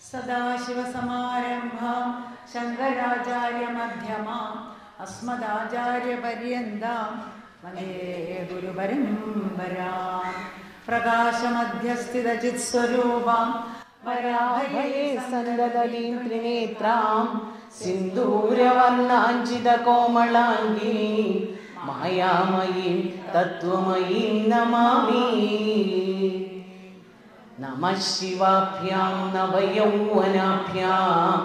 സദാശിവസമാരംഭാം ശങ്കരാചാര്യമധ്യമാം അസ്മദാചാര്യപര്യന്താം വന്ദേ ഗുരുപരമ്പരാം പ്രകാശമധ്യസ്ഥിതചിത്സ്വരൂപാം ഭയേ സന്തതലീം ത്രിനേത്രാം സിന്ദൂരവർണ്ണാഞ്ചിതകോമളാംഗീ മായാമയീം തത്വമയീം നമാമി നമഃ ശിവാഭ്യാം നവയൗവനാഭ്യാം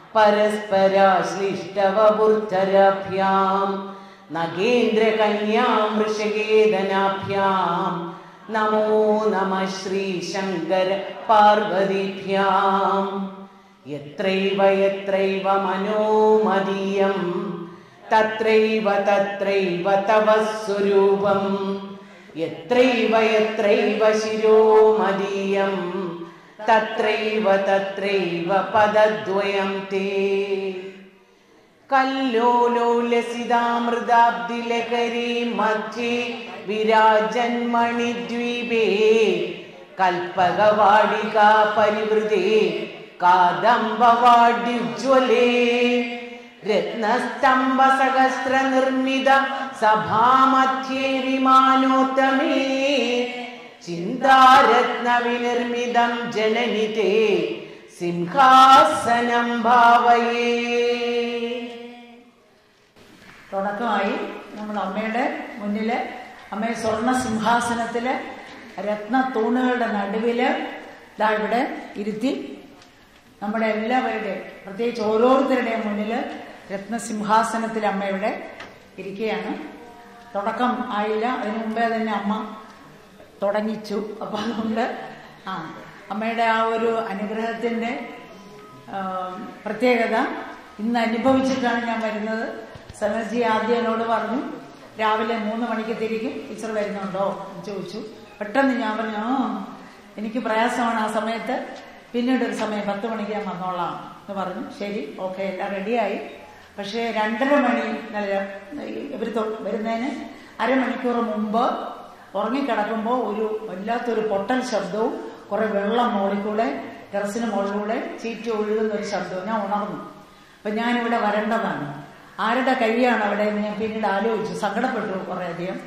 പരസ്പരാശ്ലിഷ്ടവബുദ്ധരാഭ്യാം നഗേന്ദ്രകന്യാം വൃഷകേതനാഭ്യാം നമോ നമ ശ്രീശങ്കര പാർവതിഭ്യാം യത്രൈവ യത്രൈവ മനോമദീയം തത്രൈവ തത്രൈവ തവ സ്വരൂപം യത്രൈവ യത്രൈവ ശിരോ മദീയം തത്രൈവ തത്രൈവ പദദ്വയം തേ കല്ലോലോലസിതാമൃതാബ്ദിലകരി മധ്യേ വിരാജന്മണിദ്വീപേ കൽപ്പകവാടികാ പരിവൃതേ കാദംബവാഡ്യുജ്വലേ രത്നസ്തംഭ സഹസ്ര നിർമ്മിത സഭാമധ്യേ വിമാനോത്തമേ ചിന്താരത്ന വിനിർമ്മിതം ജനനിതേ സിംഹാസനം ഭാവയേ തുടക്കമായി നമ്മൾ അമ്മയുടെ മുന്നിൽ അമ്മയെ സ്വർണ്ണ സിംഹാസനത്തില് രത്ന തൂണുകളുടെ നടുവില് ഇതാ ഇവിടെ ഇരുത്തി നമ്മുടെ എല്ലാവരുടെയും പ്രത്യേകിച്ച് ഓരോരുത്തരുടെയും മുന്നിൽ രത്നസിംഹാസനത്തിൽ അമ്മയുടെ ഇരിക്കുകയാണ് തുടക്കം ആയില്ല അതിനു മുമ്പേ തന്നെ അമ്മ തുടങ്ങിച്ചു അപ്പൊ അതുകൊണ്ട് ആ അമ്മയുടെ ആ ഒരു അനുഗ്രഹത്തിന്റെ ആ, പ്രത്യേകത ഇന്ന് അനുഭവിച്ചിട്ടാണ് ഞാൻ വരുന്നത് സനർജി ആദ്യം എന്നോട് പറഞ്ഞു രാവിലെ മൂന്ന് മണിക്ക് തിരിക്കും ടീച്ചർ വരുന്നുണ്ടോ എന്ന് ചോദിച്ചു പെട്ടെന്ന് ഞാൻ പറഞ്ഞു "ആ, എനിക്ക് പ്രയാസമാണ് ആ സമയത്ത് പിന്നീട് ഒരു സമയം പത്ത് മണിക്ക് ഞാൻ വന്നോളാം എന്ന് പറഞ്ഞു ശരി ഓക്കെ എല്ലാം റെഡിയായി പക്ഷേ രണ്ടര മണി നല്ല ഇവർ വരുന്നതിന് അരമണിക്കൂർ മുമ്പ് ഉറങ്ങിക്കിടക്കുമ്പോൾ ഒരു വല്ലാത്തൊരു പൊട്ടൽ ശബ്ദവും കുറെ വെള്ളം മുകളിൽ ടെറസിന് മുകളിലൂടെ ചീറ്റി ഒഴുകുന്ന ഒരു ശബ്ദവും ഞാൻ ഉണർന്നു അപ്പൊ ഞാനിവിടെ വരേണ്ടതാണ് ആരുടെ കൈയാണ് അവിടെ എന്ന് ഞാൻ പിന്നീട് ആലോചിച്ചു സങ്കടപ്പെട്ടു കുറേ അധികം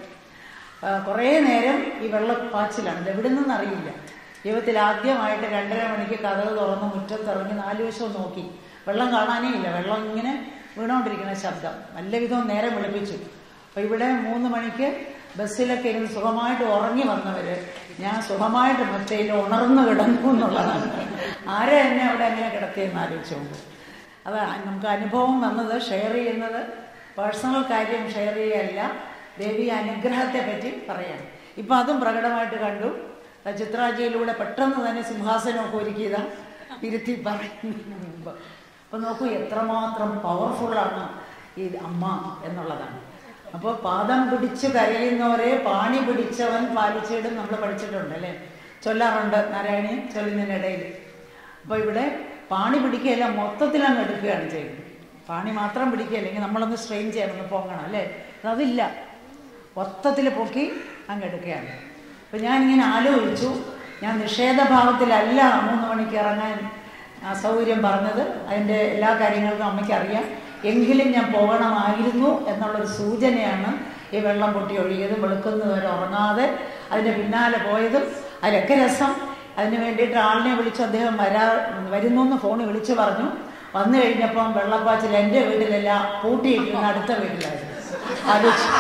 ആ, കുറേ നേരം ഈ വെള്ളപ്പാച്ചിലാണ് ഇത് എവിടെ നിന്നറിയില്ല ജീവിതത്തിൽ ആദ്യമായിട്ട് രണ്ടര മണിക്ക് കഥകൾ തുറന്ന് മുറ്റത്തിറങ്ങി നാലു വശവും നോക്കി വെള്ളം കാണാനേ ഇല്ല വെള്ളം ഇങ്ങനെ വീണുകൊണ്ടിരിക്കുന്ന ശബ്ദം നല്ല വിധം നേരം വിളിപ്പിച്ചു അപ്പൊ ഇവിടെ മൂന്ന് മണിക്ക് ബസ്സിലൊക്കെ ഇരുന്ന് സുഖമായിട്ട് ഉറങ്ങി വന്നവര് ഞാൻ സുഖമായിട്ട് മറ്റയിൽ ഉണർന്നു കിടന്നു എന്നുള്ളതാണ് ആരെ എന്നെ അവിടെ എങ്ങനെ കിടത്തിയെന്ന് ആലോചിച്ചുകൊണ്ട് അത് നമുക്ക് അനുഭവം വന്നത് ഷെയർ ചെയ്യുന്നത് പേഴ്സണൽ കാര്യം ഷെയർ ചെയ്യുകയല്ല ദേവി അനുഗ്രഹത്തെ പറ്റി പറയാം ഇപ്പൊ അതും പ്രകടമായിട്ട് കണ്ടു ആ ചിത്രാജിയിലൂടെ പെട്ടെന്ന് തന്നെ സിംഹാസനമൊക്കെ ഒരുക്കിയതാ ഇരുത്തി പറയുന്നതിന് മുമ്പ് അപ്പൊ നോക്കൂ എത്രമാത്രം പവർഫുള്ളാണ് ഈ അമ്മ എന്നുള്ളതാണ് അപ്പോൾ പാദം പിടിച്ച് കരയുന്നവരെ പാണി പിടിച്ചവൻ പാലിച്ചിടും നമ്മൾ പഠിച്ചിട്ടുണ്ട് അല്ലേ ചൊല്ലാറുണ്ട് നാരായണി ചൊല്ലുന്നതിനിടയിൽ അപ്പൊ ഇവിടെ പാണി പിടിക്കുകയല്ല മൊത്തത്തിൽ അങ്ങ് എടുക്കുകയാണ് ചെയ്യുന്നത് പാണി മാത്രം പിടിക്കുക അല്ലെങ്കിൽ നമ്മളൊന്ന് സ്ട്രെയിൻ ചെയ്യണം ഒന്ന് പൊങ്ങണം അല്ലേ അതില്ല മൊത്തത്തിൽ പൊക്കി അങ്ങ് എടുക്കുകയാണ് അപ്പൊ ഞാനിങ്ങനെ ആലോചിച്ചു ഞാൻ നിഷേധഭാവത്തിലല്ല മൂന്ന് മണിക്ക് ഇറങ്ങാൻ അസൗകര്യം പറഞ്ഞത് അതിൻ്റെ എല്ലാ കാര്യങ്ങൾക്കും അമ്മയ്ക്ക് അറിയാം എങ്കിലും ഞാൻ പോകണമായിരുന്നു എന്നുള്ളൊരു സൂചനയാണ് ഈ വെള്ളം പൊട്ടി ഒഴുകിയത് വെളുക്കുന്നവരെ ഉറങ്ങാതെ അതിൻ്റെ പിന്നാലെ പോയതും അതിലൊക്കെ രസം അതിന് വേണ്ടിയിട്ട് ആളിനെ വിളിച്ചു അദ്ദേഹം വരാ വരുന്നു എന്ന് ഫോണിൽ വിളിച്ചു പറഞ്ഞു വന്നു കഴിഞ്ഞപ്പം വെള്ളപ്പാച്ചിൽ എൻ്റെ വീട്ടിലല്ല പൂട്ടിയിട്ടിരുന്ന അടുത്ത വീട്ടിലായിരുന്നു ആലോചിച്ചു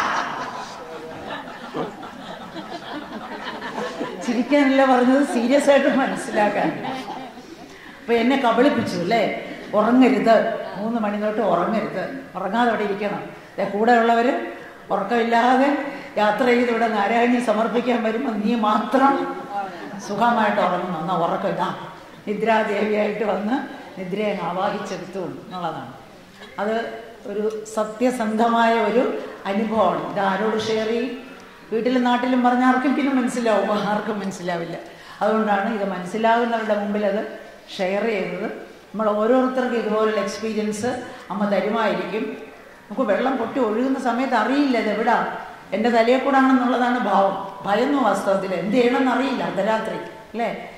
ചിരിക്കാനല്ല പറഞ്ഞത് സീരിയസ് ആയിട്ട് മനസ്സിലാക്കാൻ അപ്പൊ എന്നെ കബളിപ്പിച്ചു അല്ലേ ഉറങ്ങരുത് മൂന്ന് മണി തൊട്ട് ഉറങ്ങരുത് ഉറങ്ങാതെ അവിടെ ഇരിക്കണം ദേ കൂടെയുള്ളവര് ഉറക്കമില്ലാതെ യാത്ര ചെയ്ത് ഇവിടെ നാരായണി സമർപ്പിക്കാൻ വരുമ്പോൾ നീ മാത്രം സുഖമായിട്ട് ഉറങ്ങണം എന്നാ ഉറക്കം ഇതാ നിദ്രാദേവിയായിട്ട് വന്ന് നിദ്രയെ ആവാഹിച്ചെടുത്തു എന്നുള്ളതാണ് അത് ഒരു സത്യസന്ധമായ ഒരു അനുഭവമാണ് ഇത് ആരോട് ഷെയർ ചെയ്യും വീട്ടിലും നാട്ടിലും പറഞ്ഞ ആർക്കും പിന്നെ മനസ്സിലാവും ആർക്കും മനസ്സിലാവില്ല അതുകൊണ്ടാണ് ഇത് മനസ്സിലാകുന്നവരുടെ മുമ്പിൽ അത് ഷെയർ ചെയ്തത് നമ്മൾ ഓരോരുത്തർക്കും ഇതുപോലുള്ള എക്സ്പീരിയൻസ് അമ്മ തരുമായിരിക്കും നമുക്ക് വെള്ളം പൊട്ടി ഒഴുകുന്ന സമയത്ത് അറിയില്ല ഇത് എവിടാ എൻ്റെ തലയെ കൂടാണെന്നുള്ളതാണ് ഭാവം ഭയന്നു വാസ്തവത്തിൽ എന്ത് ചെയ്യണമെന്ന് അറിയില്ല അർദ്ധരാത്രി അല്ലേ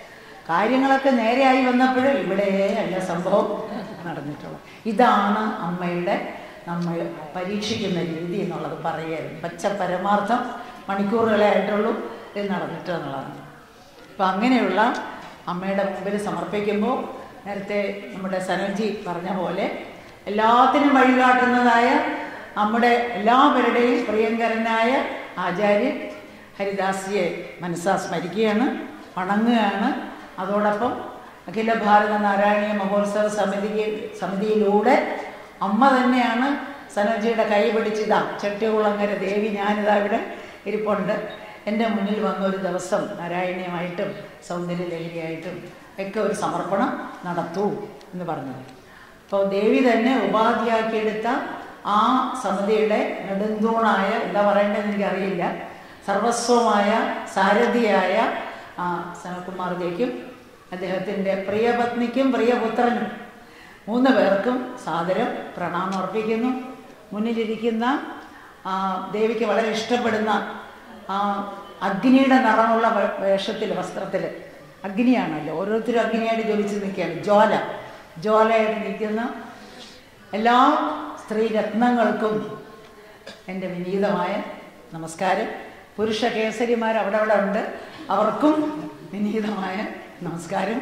കാര്യങ്ങളൊക്കെ നേരെയായി വന്നപ്പോൾ ഇവിടെ അല്ല സംഭവം നടന്നിട്ടുള്ളത് ഇതാണ് അമ്മയുടെ നമ്മൾ പരീക്ഷിക്കുന്ന രീതി എന്നുള്ളത് പറയുകയായിരുന്നു പച്ച പരമാർത്ഥം മണിക്കൂറുകളെ ആയിട്ടുള്ളൂ ഇത് നടന്നിട്ട് എന്നുള്ളതാണ് അപ്പം അങ്ങനെയുള്ള അമ്മയുടെ മുമ്പിൽ സമർപ്പിക്കുമ്പോൾ നേരത്തെ നമ്മുടെ സനോജി പറഞ്ഞ പോലെ എല്ലാത്തിനും വഴികാട്ടുന്നതായ നമ്മുടെ എല്ലാവരുടെയും പ്രിയങ്കരനായ ആചാര്യൻ ഹരിദാസിയെ മനസ്സാ സ്മരിക്കുകയാണ് വണങ്ങുകയാണ് അതോടൊപ്പം അഖില ഭാരത നാരായണീയ മഹോത്സവ സമിതിക്ക് സമിതിയിലൂടെ അമ്മ തന്നെയാണ് സനോജിയുടെ കൈ പിടിച്ചിതാ ചെട്ടികുളങ്ങര ദേവി ഞാനിതാ ഇവിടെ ഇരിപ്പുണ്ട് എൻ്റെ മുന്നിൽ വന്ന ഒരു ദിവസം നാരായണീയമായിട്ടും സൗന്ദര്യലഹരിയായിട്ടും ഒക്കെ ഒരു സമർപ്പണം നടത്തൂ എന്ന് പറഞ്ഞത് അപ്പോൾ ദേവി തന്നെ ഉപാധിയാക്കിയെടുത്ത ആ സമിതിയുടെ നെടുന്തൂണായ എന്താ പറയേണ്ടതെന്ന് എനിക്കറിയില്ല സർവസ്വമായ സാരഥിയായ ആ സനൽകുമാർജിക്കും അദ്ദേഹത്തിൻ്റെ പ്രിയപത്നിക്കും പ്രിയപുത്രനും മൂന്ന് പേർക്കും സാദരം പ്രണാമം അർപ്പിക്കുന്നു മുന്നിലിരിക്കുന്ന ആ, ദേവിക്ക് വളരെ ഇഷ്ടപ്പെടുന്ന ആ അഗ്നിയുടെ നിറമുള്ള വേ- വേഷത്തിൽ വസ്ത്രത്തിൽ അഗ്നിയാണല്ലോ ഓരോരുത്തരും അഗ്നിയായിട്ട് ജ്വലിച്ച് നിൽക്കുകയാണ് ജ്വാല ജ്വാലയായിട്ട് നിൽക്കുന്ന എല്ലാ സ്ത്രീരത്നങ്ങൾക്കും എൻ്റെ വിനീതമായ നമസ്കാരം പുരുഷ കേസരിമാർ അവിടെ അവിടെ ഉണ്ട് അവർക്കും വിനീതമായ നമസ്കാരം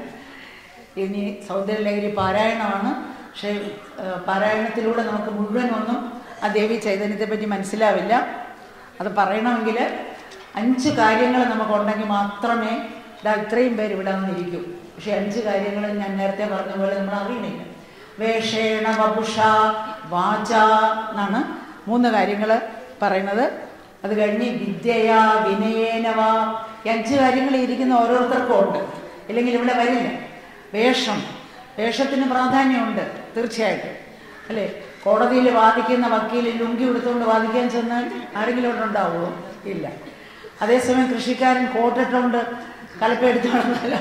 ഇനി സൗന്ദര്യലഹരി പാരായണമാണ് പക്ഷേ ഏഹ്, പാരായണത്തിലൂടെ നമുക്ക് മുഴുവനൊന്നും ആ ദേവി ചൈതന്യത്തെ പറ്റി മനസ്സിലാവില്ല അത് പറയണമെങ്കിൽ അഞ്ച് കാര്യങ്ങൾ നമുക്കുണ്ടെങ്കിൽ മാത്രമേ ഇതാ ഇത്രയും പേര് ഇവിടെ വന്നിരിക്കൂ പക്ഷെ അഞ്ച് കാര്യങ്ങൾ ഞാൻ നേരത്തെ പറഞ്ഞ പോലെ നമ്മൾ അറിയണില്ല വേഷേണ വപുഷ വാച എന്നാണ് മൂന്ന് കാര്യങ്ങൾ പറയുന്നത് അത് കഴിഞ്ഞ് വിദ്യയ വിനയേനവ ഈ അഞ്ച് കാര്യങ്ങൾ ഇരിക്കുന്ന ഓരോരുത്തർക്കും ഉണ്ട് ഇല്ലെങ്കിൽ ഇവിടെ വരില്ല വേഷം വേഷത്തിന് പ്രാധാന്യമുണ്ട് തീർച്ചയായിട്ടും അല്ലേ കോടതിയിൽ വാദിക്കുന്ന വക്കീൽ ലുങ്കി എടുത്തുകൊണ്ട് വാദിക്കാൻ ചെന്നാൽ ആരെങ്കിലും ഇവിടെ ഉണ്ടാവുമോ ഇല്ല അതേസമയം കൃഷിക്കാരൻ കോട്ടിട്ടുകൊണ്ട് കലപ്പെടുത്തു നടന്നാലോ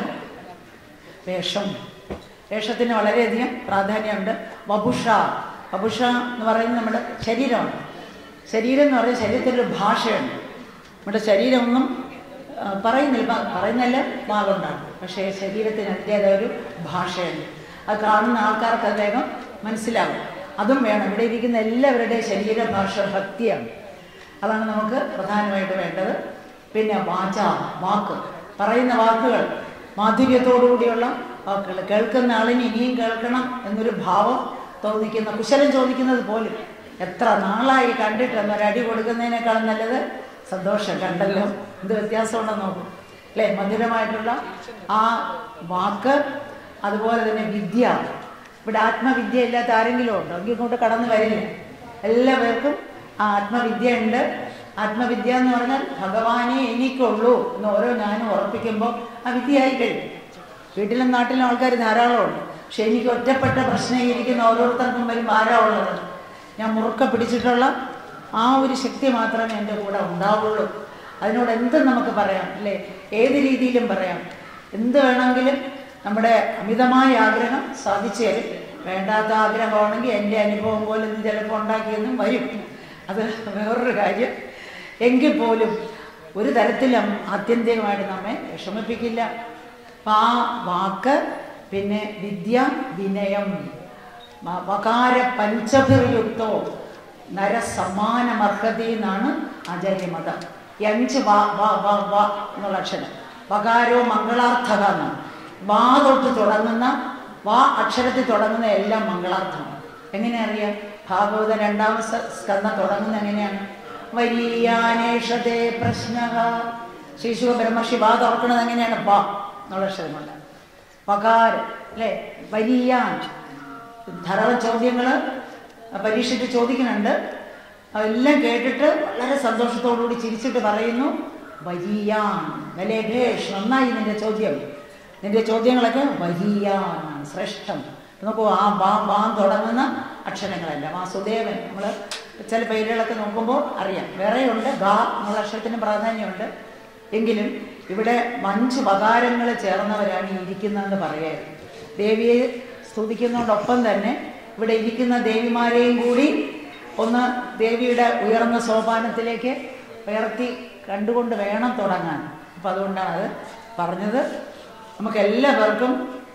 വേഷം വേഷത്തിന് വളരെയധികം പ്രാധാന്യമുണ്ട് വപുഷ വപുഷ എന്ന് പറയുന്നത് നമ്മുടെ ശരീരമാണ് ശരീരം എന്ന് പറയുന്നത് ശരീരത്തിലൊരു ഭാഷയുണ്ട് നമ്മുടെ ശരീരമൊന്നും ആ, പറയുന്നില്ല പ- പറയുന്നല്ല വാഗുണ്ടാണ് പക്ഷേ ശരീരത്തിന് അതിൻ്റേതായ ഒരു ഭാഷയുണ്ട് അത് കാണുന്ന ആൾക്കാർക്ക് അദ്ദേഹം മനസ്സിലാവും അതും വേണം ഇവിടെ ഇരിക്കുന്ന എല്ലാവരുടെയും ശരീരഭാഷ ഭക്തിയാണ് അതാണ് നമുക്ക് പ്രധാനമായിട്ട് വേണ്ടത് പിന്നെ വാച വാക്ക് പറയുന്ന വാക്കുകൾ മാധുര്യത്തോടുകൂടിയുള്ള വാക്കുകൾ കേൾക്കുന്ന ആളിന് ഇനിയും കേൾക്കണം എന്നൊരു ഭാവം തോന്നിക്കുന്ന കുശലം ചോദിക്കുന്നത് പോലും എത്ര നാളായി കണ്ടിട്ട് എന്നൊരടി കൊടുക്കുന്നതിനേക്കാളും നല്ലത് സന്തോഷം കണ്ടല്ലോ എന്ത് വ്യത്യാസമുണ്ടെന്ന് നോക്കും അല്ലേ മധുരമായിട്ടുള്ള ആ വാക്ക് അതുപോലെ തന്നെ വിദ്യ ഇവിടെ ആത്മവിദ്യ ഇല്ലാത്ത ആരെങ്കിലും ഉണ്ടോ എങ്കിൽ ഇങ്ങോട്ട് കടന്നു വരില്ല എല്ലാവർക്കും ആ ആത്മവിദ്യ ഉണ്ട് ആത്മവിദ്യ എന്ന് പറഞ്ഞാൽ ഭഗവാനെ എനിക്കുള്ളൂ എന്ന് ഓരോ ഞാനും ഉറപ്പിക്കുമ്പോൾ ആ വിദ്യയായി കഴിഞ്ഞു വീട്ടിലും നാട്ടിലും ആൾക്കാർ ധാരാളമുണ്ട് പക്ഷെ എനിക്ക് ഒറ്റപ്പെട്ട പ്രശ്നം ഇരിക്കുന്ന ഓരോരുത്തർക്കും വരും ആരാ ഉള്ളത് ഞാൻ മുറുക്ക പിടിച്ചിട്ടുള്ള ആ ഒരു ശക്തി മാത്രമേ എൻ്റെ കൂടെ ഉണ്ടാവുള്ളൂ അതിനോട് എന്തും നമുക്ക് പറയാം അല്ലേ ഏത് രീതിയിലും പറയാം എന്ത് വേണമെങ്കിലും നമ്മുടെ അമിതമായ ആഗ്രഹം സാധിച്ചു തരും വേണ്ടാത്ത ആഗ്രഹമാണെങ്കിൽ എൻ്റെ അനുഭവം പോലെ ഒന്നും ചിലപ്പോൾ ഉണ്ടാക്കിയെന്നും വരും അത് വേറൊരു കാര്യം എങ്കിൽ പോലും ഒരു തരത്തിലും ആത്യന്തികമായിട്ട് നമ്മെ വിഷമിപ്പിക്കില്ല അപ്പം ആ വാക്ക് പിന്നെ വിദ്യ വിനയം മ- വകാര പഞ്ചഭിർയുക്തോ നരസമ്മാനമർഹതി എന്നാണ് ആചാര്യമതം ഈ അഞ്ച് വാ വാ വാ വാ എന്നുള്ള അക്ഷരം വകാരോ മംഗളാർത്ഥക എന്നാണ് വാ തൊട്ട് തുടങ്ങുന്ന വാ അക്ഷരത്തിൽ തുടങ്ങുന്ന എല്ലാം മംഗളാർത്ഥമാണ് എങ്ങനെ അറിയാം ഭാഗവത രണ്ടാമ സ- സ്കന്ധം തുടങ്ങുന്നത് എങ്ങനെയാണ് വരീയാനേഷതേ പ്രശ്ന ശിശു ബ്രഹ്മർഷി വാ തുറക്കുന്നത് എങ്ങനെയാണ് വാ എന്നുള്ള അക്ഷരമുണ്ട് വകാരം അല്ലേ വരിയാൻ ധാരാളം ചോദ്യങ്ങൾ പരീക്ഷയ്ക്ക് ചോദിക്കുന്നുണ്ട് അതെല്ലാം കേട്ടിട്ട് വളരെ സന്തോഷത്തോടുകൂടി ചിരിച്ചിട്ട് പറയുന്നു വരിയാൻ വലേഭേഷ് നന്നായി നിന്റെ ചോദ്യം നിന്റെ ചോദ്യങ്ങളൊക്കെ വരിയാനാണ് ശ്രേഷ്ഠം നോക്കൂ ആ വാ വാ തുടങ്ങുന്ന അക്ഷരങ്ങളല്ല വാസുദേവൻ നമ്മൾ ചില പേരുകളൊക്കെ നോക്കുമ്പോൾ അറിയാം വേറെയുണ്ട് ഗാ എന്നുള്ള അക്ഷരത്തിന് പ്രാധാന്യമുണ്ട് എങ്കിലും ഇവിടെ അഞ്ച് വകാരങ്ങൾ ചേർന്നവരാണ് ഈ ഇരിക്കുന്നതെന്ന് പറയായിരുന്നു ദേവിയെ സ്തുതിക്കുന്നതോടൊപ്പം തന്നെ ഇവിടെ ഇരിക്കുന്ന ദേവിമാരെയും കൂടി ഒന്ന് ദേവിയുടെ ഉയർന്ന സോപാനത്തിലേക്ക് ഉയർത്തി കണ്ടുകൊണ്ട് വേണം തുടങ്ങാൻ അപ്പം അതുകൊണ്ടാണ് അത് പറഞ്ഞത് നമുക്ക് എല്ലാവർക്കും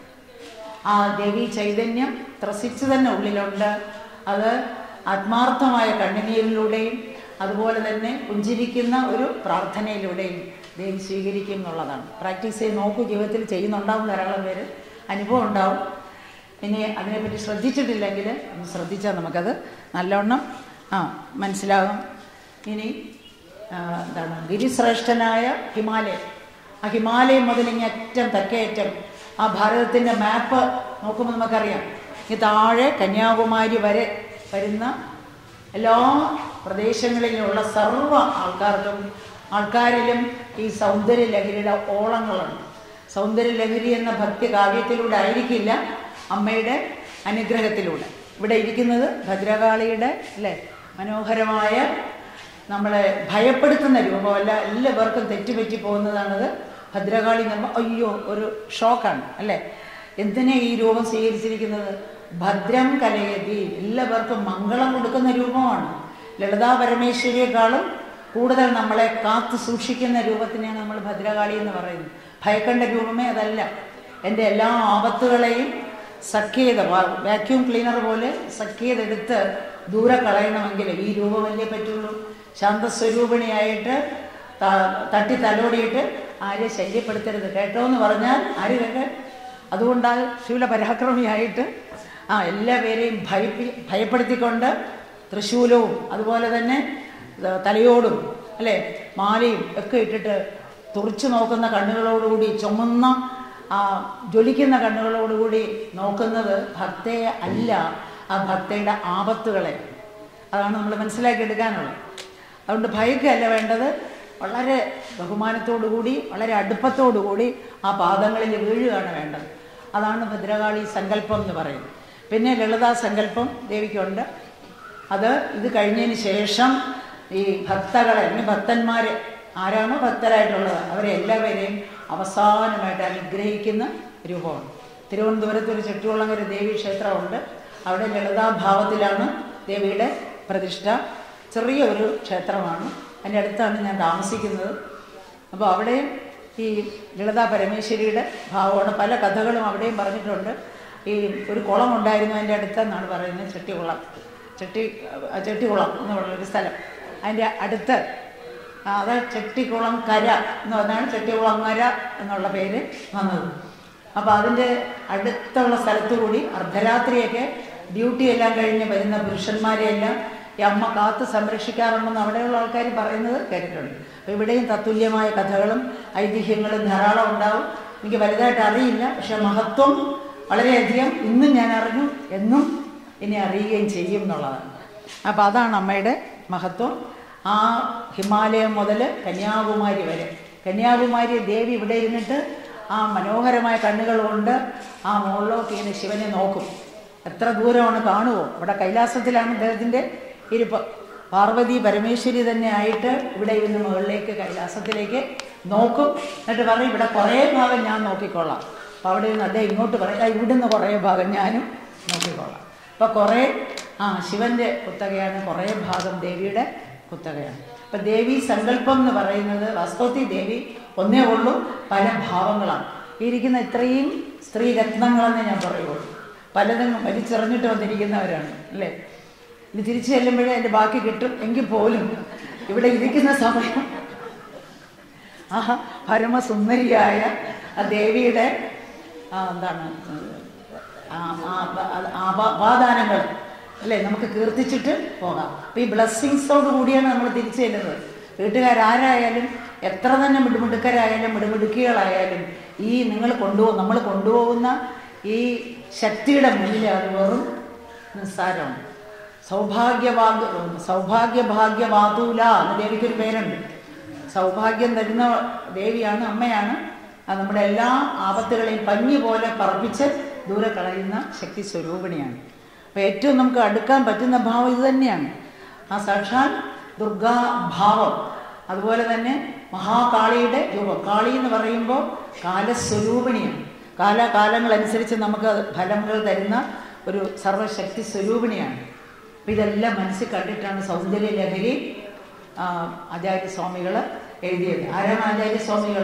ആ ദേവി ചൈതന്യം ത്രസിച്ചു തന്നെ ഉള്ളിലുണ്ട് അത് ആത്മാർത്ഥമായ കണ്ണുനീരിലൂടെയും അതുപോലെ തന്നെ പുഞ്ചിരിക്കുന്ന ഒരു പ്രാർത്ഥനയിലൂടെയും ദേവി സ്വീകരിക്കും എന്നുള്ളതാണ് പ്രാക്ടീസ് ചെയ്ത് നോക്കൂ ജീവിതത്തിൽ ചെയ്യുന്നുണ്ടാവും ധാരാളം പേര് അനുഭവം ഉണ്ടാവും ഇനി അതിനെപ്പറ്റി ശ്രദ്ധിച്ചിട്ടില്ലെങ്കിൽ ഒന്ന് ശ്രദ്ധിച്ചാൽ നമുക്കത് നല്ലവണ്ണം ആ മനസ്സിലാകും ഇനി ആ, എന്താണ് ഗിരിശ്രേഷ്ഠനായ ഹിമാലയം ആ ഹിമാലയം മുതൽ ഇങ്ങ് അറ്റം തെക്കേയറ്റം ആ ഭാരതത്തിൻ്റെ മാപ്പ് നോക്കുമ്പോൾ നമുക്കറിയാം ഈ താഴെ കന്യാകുമാരി വരെ വരുന്ന എല്ലാ പ്രദേശങ്ങളിലുള്ള സർവ്വ ആൾക്കാർക്കും ആൾക്കാരിലും ഈ സൗന്ദര്യ ലഹരിയുടെ ഓളങ്ങളുണ്ട് സൗന്ദര്യ ലഹരി എന്ന ഭക്തി കാവ്യത്തിലൂടെ ആയിരിക്കില്ല അമ്മയുടെ അനുഗ്രഹത്തിലൂടെ ഇവിടെ ഇരിക്കുന്നത് ഭദ്രകാളിയുടെ അല്ലേ മനോഹരമായ നമ്മളെ ഭയപ്പെടുത്തുന്ന രൂപമല്ല എല്ലാവർക്കും തെറ്റുപറ്റി പോകുന്നതാണത് ഭദ്രകാളി എന്ന് പറയുമ്പോൾ അയ്യോ ഒരു ഷോക്കാണ് അല്ലേ എന്തിനാ ഈ രൂപം സ്വീകരിച്ചിരിക്കുന്നത് ഭദ്രം കലയതി എല്ലാവർക്കും മംഗളം കൊടുക്കുന്ന രൂപമാണ് ലളിതാ പരമേശ്വരിയെക്കാളും കൂടുതൽ നമ്മളെ കാത്തു സൂക്ഷിക്കുന്ന രൂപത്തിനെയാണ് നമ്മൾ ഭദ്രകാളി എന്ന് പറയുന്നത് ഭയക്കേണ്ട രൂപമേ അതല്ല എൻ്റെ എല്ലാ ആപത്തുകളെയും സഖ്യത വാക്യൂം ക്ലീനർ പോലെ സഖ്യതെടുത്ത് ദൂരെ കളയണമെങ്കിൽ ഈ രൂപമല്ലേ പറ്റുള്ളൂ ശാന്തസ്വരൂപിണിയായിട്ട് ത- തട്ടി തലോടിയിട്ട് ആരെ ശല്യപ്പെടുത്തരുത് കേട്ടോ എന്ന് പറഞ്ഞാൽ ആര് കേട്ടെ അതുകൊണ്ടാൽ ശൂല പരാക്രമിയായിട്ട് ആ എല്ലാ പേരെയും ഭയപ്പി ഭയപ്പെടുത്തിക്കൊണ്ട് തൃശൂലവും അതുപോലെ തന്നെ ഏർ തലയോടും അല്ലേ മാലയും ഒക്കെ ഇട്ടിട്ട് തുറച്ചു നോക്കുന്ന കണ്ണുകളോടുകൂടി ചുമന്ന ആ ജ്വലിക്കുന്ന കണ്ണുകളോടുകൂടി നോക്കുന്നത് ഭക്തയെ അല്ല ആ ഭക്തയുടെ ആപത്തുകളെ അതാണ് നമ്മൾ മനസ്സിലാക്കിയെടുക്കാനുള്ളത് അതുകൊണ്ട് ഭയക്കല്ല വേണ്ടത് വളരെ ബഹുമാനത്തോടു കൂടി വളരെ അടുപ്പത്തോടു കൂടി ആ പാദങ്ങളിൽ വീഴുകയാണ് വേണ്ടത് അതാണ് ഭദ്രകാളി സങ്കല്പം എന്ന് പറയുന്നത് പിന്നെ ലളിതാ സങ്കല്പം ദേവിക്കുണ്ട് അത് ഇത് കഴിഞ്ഞതിന് ശേഷം ഈ ഭക്തകളെ അല്ലെങ്കിൽ ഭക്തന്മാരെ ആരാണോ ഭക്തരായിട്ടുള്ളത് അവരെ എല്ലാവരെയും അവസാനമായിട്ട് അനുഗ്രഹിക്കുന്ന രൂപമാണ് തിരുവനന്തപുരത്ത് ഒരു ചെട്ടികുളങ്ങര ദേവി ക്ഷേത്രമുണ്ട് അവിടെ ലളിതാഭാവത്തിലാണ് ദേവിയുടെ പ്രതിഷ്ഠ ചെറിയ ഒരു ക്ഷേത്രമാണ് അതിൻ്റെ അടുത്താണ് ഞാൻ താമസിക്കുന്നത് അപ്പോൾ അവിടെയും ഈ ലളിതാ പരമേശ്വരിയുടെ ഭാവമാണ് പല കഥകളും അവിടെയും പറഞ്ഞിട്ടുണ്ട് ഈ ഒരു കുളം ഉണ്ടായിരുന്നു അതിൻ്റെ അടുത്തെന്നാണ് പറയുന്നത് ചെട്ടിക്കുളം ചെട്ടി ആ, ചെട്ടിക്കുളം എന്ന് പറഞ്ഞൊരു സ്ഥലം അതിൻ്റെ അടുത്ത് ആ, അത് ചെട്ടിക്കുളം കര എന്ന് പറഞ്ഞാണ് ചെട്ടികുളങ്ങര എന്നുള്ള പേര് വന്നത് അപ്പോൾ അതിൻ്റെ അടുത്തുള്ള സ്ഥലത്തു കൂടി അർദ്ധരാത്രിയൊക്കെ ഡ്യൂട്ടി എല്ലാം കഴിഞ്ഞ് വരുന്ന പുരുഷന്മാരെയെല്ലാം ഈ അമ്മ കാത്ത് സംരക്ഷിക്കാറുണ്ടെന്ന് അവിടെയുള്ള ആൾക്കാർ പറയുന്നത് കേട്ടിട്ടുണ്ട് അപ്പോൾ ഇവിടെയും തത്തുല്യമായ കഥകളും ഐതിഹ്യങ്ങളും ധാരാളം ഉണ്ടാവും എനിക്ക് വലുതായിട്ട് അറിയില്ല പക്ഷെ മഹത്വം വളരെയധികം ഇന്നും ഞാൻ അറിഞ്ഞു എന്നും ഇനി അറിയുകയും ചെയ്യും എന്നുള്ളതാണ് അപ്പോൾ അതാണ് അമ്മയുടെ മഹത്വം ആ ഹിമാലയം മുതൽ കന്യാകുമാരി വരെ കന്യാകുമാരി ദേവി ഇവിടെ ഇരുന്നിട്ട് ആ മനോഹരമായ കണ്ണുകൾ കൊണ്ട് ആ മുകളിലോട്ട് ഇങ്ങനെ ശിവനെ നോക്കും എത്ര ദൂരമാണ് കാണുമോ ഇവിടെ കൈലാസത്തിലാണ് അദ്ദേഹത്തിൻ്റെ ഇരിപ്പ് പാർവതി പരമേശ്വരി തന്നെ ആയിട്ട് ഇവിടെ ഇരുന്ന് മുകളിലേക്ക് കൈലാസത്തിലേക്ക് നോക്കും എന്നിട്ട് പറയും ഇവിടെ കുറേ ഭാഗം ഞാൻ നോക്കിക്കൊള്ളാം അപ്പോൾ അവിടെ നിന്ന് അദ്ദേഹം ഇങ്ങോട്ട് പറയും "ആ, ഇവിടുന്ന് കുറേ ഭാഗം ഞാനും നോക്കിക്കൊള്ളാം അപ്പോൾ കുറേ ആ ശിവന്റെ കുത്തകയാണ് കുറേ ഭാഗം ദേവിയുടെ കുത്തകയാണ് അപ്പം ദേവി സങ്കല്പം എന്ന് പറയുന്നത് വാസ്തവത്തിൽ ദേവി ഒന്നേ ഉള്ളൂ പല ഭാവങ്ങളാണ് ഈ ഇരിക്കുന്ന ഇത്രയും സ്ത്രീ രത്നങ്ങളെന്ന് ഞാൻ പറയുള്ളൂ പലതും വലിച്ചെറിഞ്ഞിട്ട് വന്നിരിക്കുന്നവരാണ് അല്ലേ ഇത് തിരിച്ചു ചെല്ലുമ്പോഴേ അതിൻ്റെ ബാക്കി കിട്ടും എങ്കിൽ പോലും ഇവിടെ ഇരിക്കുന്ന സമയം ആ പരമസുന്ദരിയായ ആ ദേവിയുടെ ആ, എന്താണ് ആ, ആ, ആ, ആ, വാദാനങ്ങൾ അല്ലേ നമുക്ക് കീർത്തിച്ചിട്ട് പോകാം അപ്പം ഈ ബ്ലെസ്സിങ്സോട് കൂടിയാണ് നമ്മൾ തിരിച്ചു ചെല്ലുന്നത് വീട്ടുകാരാരായാലും എത്ര തന്നെ മിടുമിടുക്കരായാലും മിടുമിടുക്കികളായാലും ഈ നിങ്ങൾ കൊണ്ടുപോകും നമ്മൾ കൊണ്ടുപോകുന്ന ഈ ശക്തിയുടെ മുന്നിൽ അത് വെറും നിസ്സാരമാണ് സൗഭാഗ്യവാഗ് സൗഭാഗ്യഭാഗ്യവാതൂല എന്ന് ദേവിക്കൊരു പേരുണ്ട് സൗഭാഗ്യം തരുന്ന ദേവിയാണ് അമ്മയാണ് അത് നമ്മുടെ എല്ലാ ആപത്തുകളെയും പഞ്ഞി പോലെ പറപ്പിച്ച് ദൂരെ കളയുന്ന ശക്തി സ്വരൂപിണിയാണ് അപ്പോൾ ഏറ്റവും നമുക്ക് അടുക്കാൻ പറ്റുന്ന ഭാവം ഇത് തന്നെയാണ് ആ സാക്ഷാൽ ദുർഗാ ഭാവം അതുപോലെ തന്നെ മഹാകാളിയുടെ രൂപം കാളി എന്ന് പറയുമ്പോൾ കാലസ്വരൂപിണിയാണ് കാലകാലങ്ങളനുസരിച്ച് നമുക്ക് ഫലങ്ങൾ തരുന്ന ഒരു സർവശക്തി സ്വരൂപിണിയാണ് അപ്പം ഇതെല്ലാം മനസ്സിൽ കണ്ടിട്ടാണ് സൗന്ദര്യ ലഹരി ആ, ആചാര്യസ്വാമികൾ എഴുതിയത് ആരാണ് ആചാര്യസ്വാമികൾ